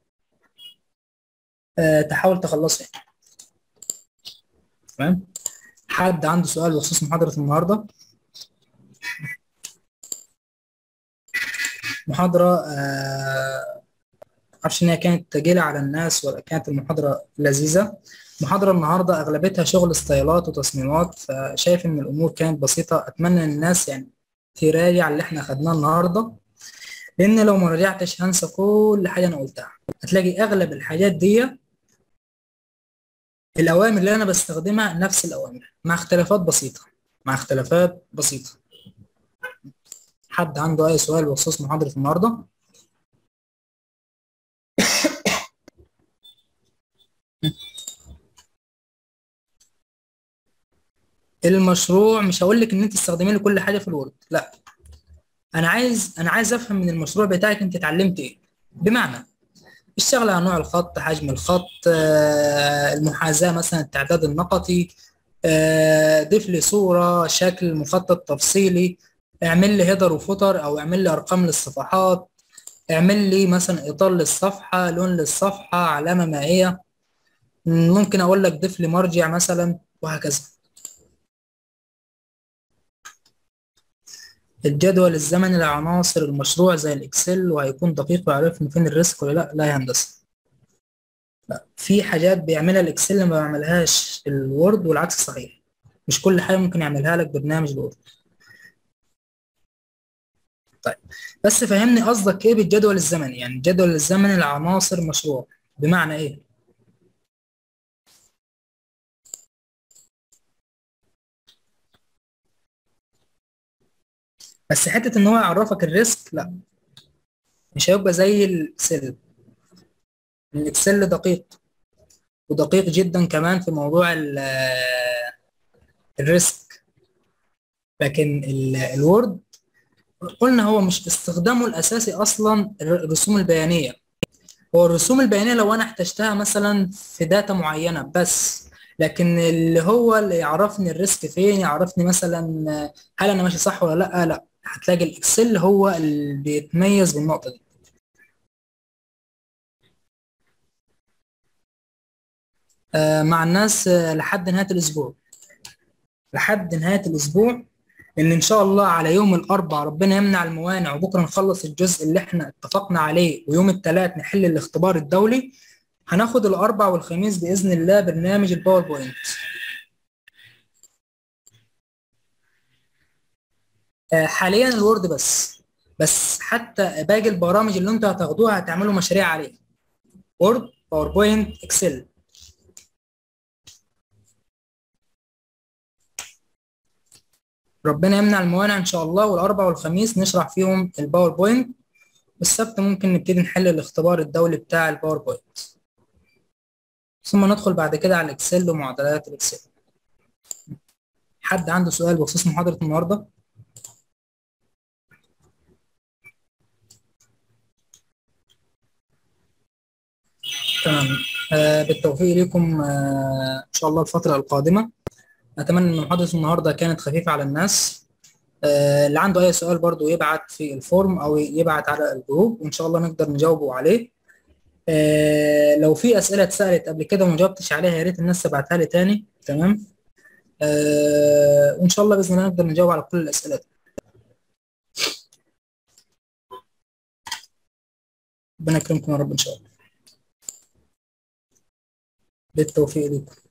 أه تحاول تخلصه تمام حد عنده سؤال بخصوص محاضرة النهاردة محاضرة أه معرفش إن هي كانت تقيلة على الناس ولا كانت المحاضرة لذيذة محاضرة النهاردة أغلبيتها شغل ستايلات وتصميمات فشايف إن الأمور كانت بسيطة أتمنى إن الناس يعني تراجع اللي إحنا خدناه النهاردة لأن لو ما رجعتش هنسى كل حاجة أنا قلتها هتلاقي أغلب الحاجات دي الأوامر اللي أنا بستخدمها نفس الأوامر مع اختلافات بسيطة مع اختلافات بسيطة حد عنده أي سؤال بخصوص محاضرة النهاردة؟ المشروع مش هقول لك ان انت تستخدمي له كل حاجه في الوورد لا انا عايز انا عايز افهم من المشروع بتاعك انت اتعلمت ايه بمعنى اشتغل على نوع الخط حجم الخط المحاذاه مثلا التعداد النقطي ضيف لي صوره شكل مخطط تفصيلي اعمل لي هيدر وفوتر او اعمل لي ارقام للصفحات اعمل لي مثلا اطار للصفحه لون للصفحه علامه مائيه ممكن اقول لك ضيف لي مرجع مثلا وهكذا الجدول الزمني لعناصر المشروع زي الاكسل وهيكون دقيق ويعرفني فين الريسك ولا لا لا يا هندسه لا في حاجات بيعملها الاكسل ما بيعملهاش الوورد والعكس صحيح مش كل حاجه ممكن يعملها لك برنامج الوورد طيب بس فهمني قصدك ايه بالجدول الزمني يعني الجدول الزمني لعناصر مشروع بمعنى ايه بس حته ان هو يعرفك الريسك لا مش هيبقى زي الاكسل الاكسل دقيق ودقيق جدا كمان في موضوع الريسك لكن الوورد قلنا هو مش استخدامه الاساسي اصلا الرسوم البيانيه هو الرسوم البيانيه لو انا احتجتها مثلا في داتا معينه بس لكن اللي هو اللي يعرفني الريسك فين يعرفني مثلا هل انا ماشي صح ولا لا لا هتلاقي الاكسل هو اللي بيتميز بالنقطه دي آه مع الناس آه لحد نهايه الاسبوع لحد نهايه الاسبوع ان ان شاء الله على يوم الاربعاء ربنا يمنع الموانع وبكره نخلص الجزء اللي احنا اتفقنا عليه ويوم الثلاث نحل الاختبار الدولي هناخد الاربع والخميس باذن الله برنامج الباوربوينت حاليا الوورد بس بس حتى باقي البرامج اللي انتوا هتاخدوها هتعملوا مشاريع عليها وورد باوربوينت اكسل ربنا يمنع الموانع ان شاء الله والاربع والخميس نشرح فيهم الباوربوينت والسبت ممكن نبتدي نحل الاختبار الدولي بتاع الباوربوينت ثم ندخل بعد كده على الاكسل ومعادلات الاكسل حد عنده سؤال بخصوص محاضرة النهارده؟ تمام آه بالتوفيق لكم آه ان شاء الله الفترة القادمة اتمنى ان محاضرة النهارده كانت خفيفة على الناس آه اللي عنده اي سؤال برضو يبعت في الفورم او يبعت على الجروب وان شاء الله نقدر نجاوبه عليه آه لو في اسئله اتسالت قبل كده وما جاوبتش عليها يا ريت الناس تبعتها لي تاني تمام آه وان شاء الله باذن الله نقدر نجاوب على كل الاسئله دي ربنا يكرمكم يا رب ان شاء الله بالتوفيق لكم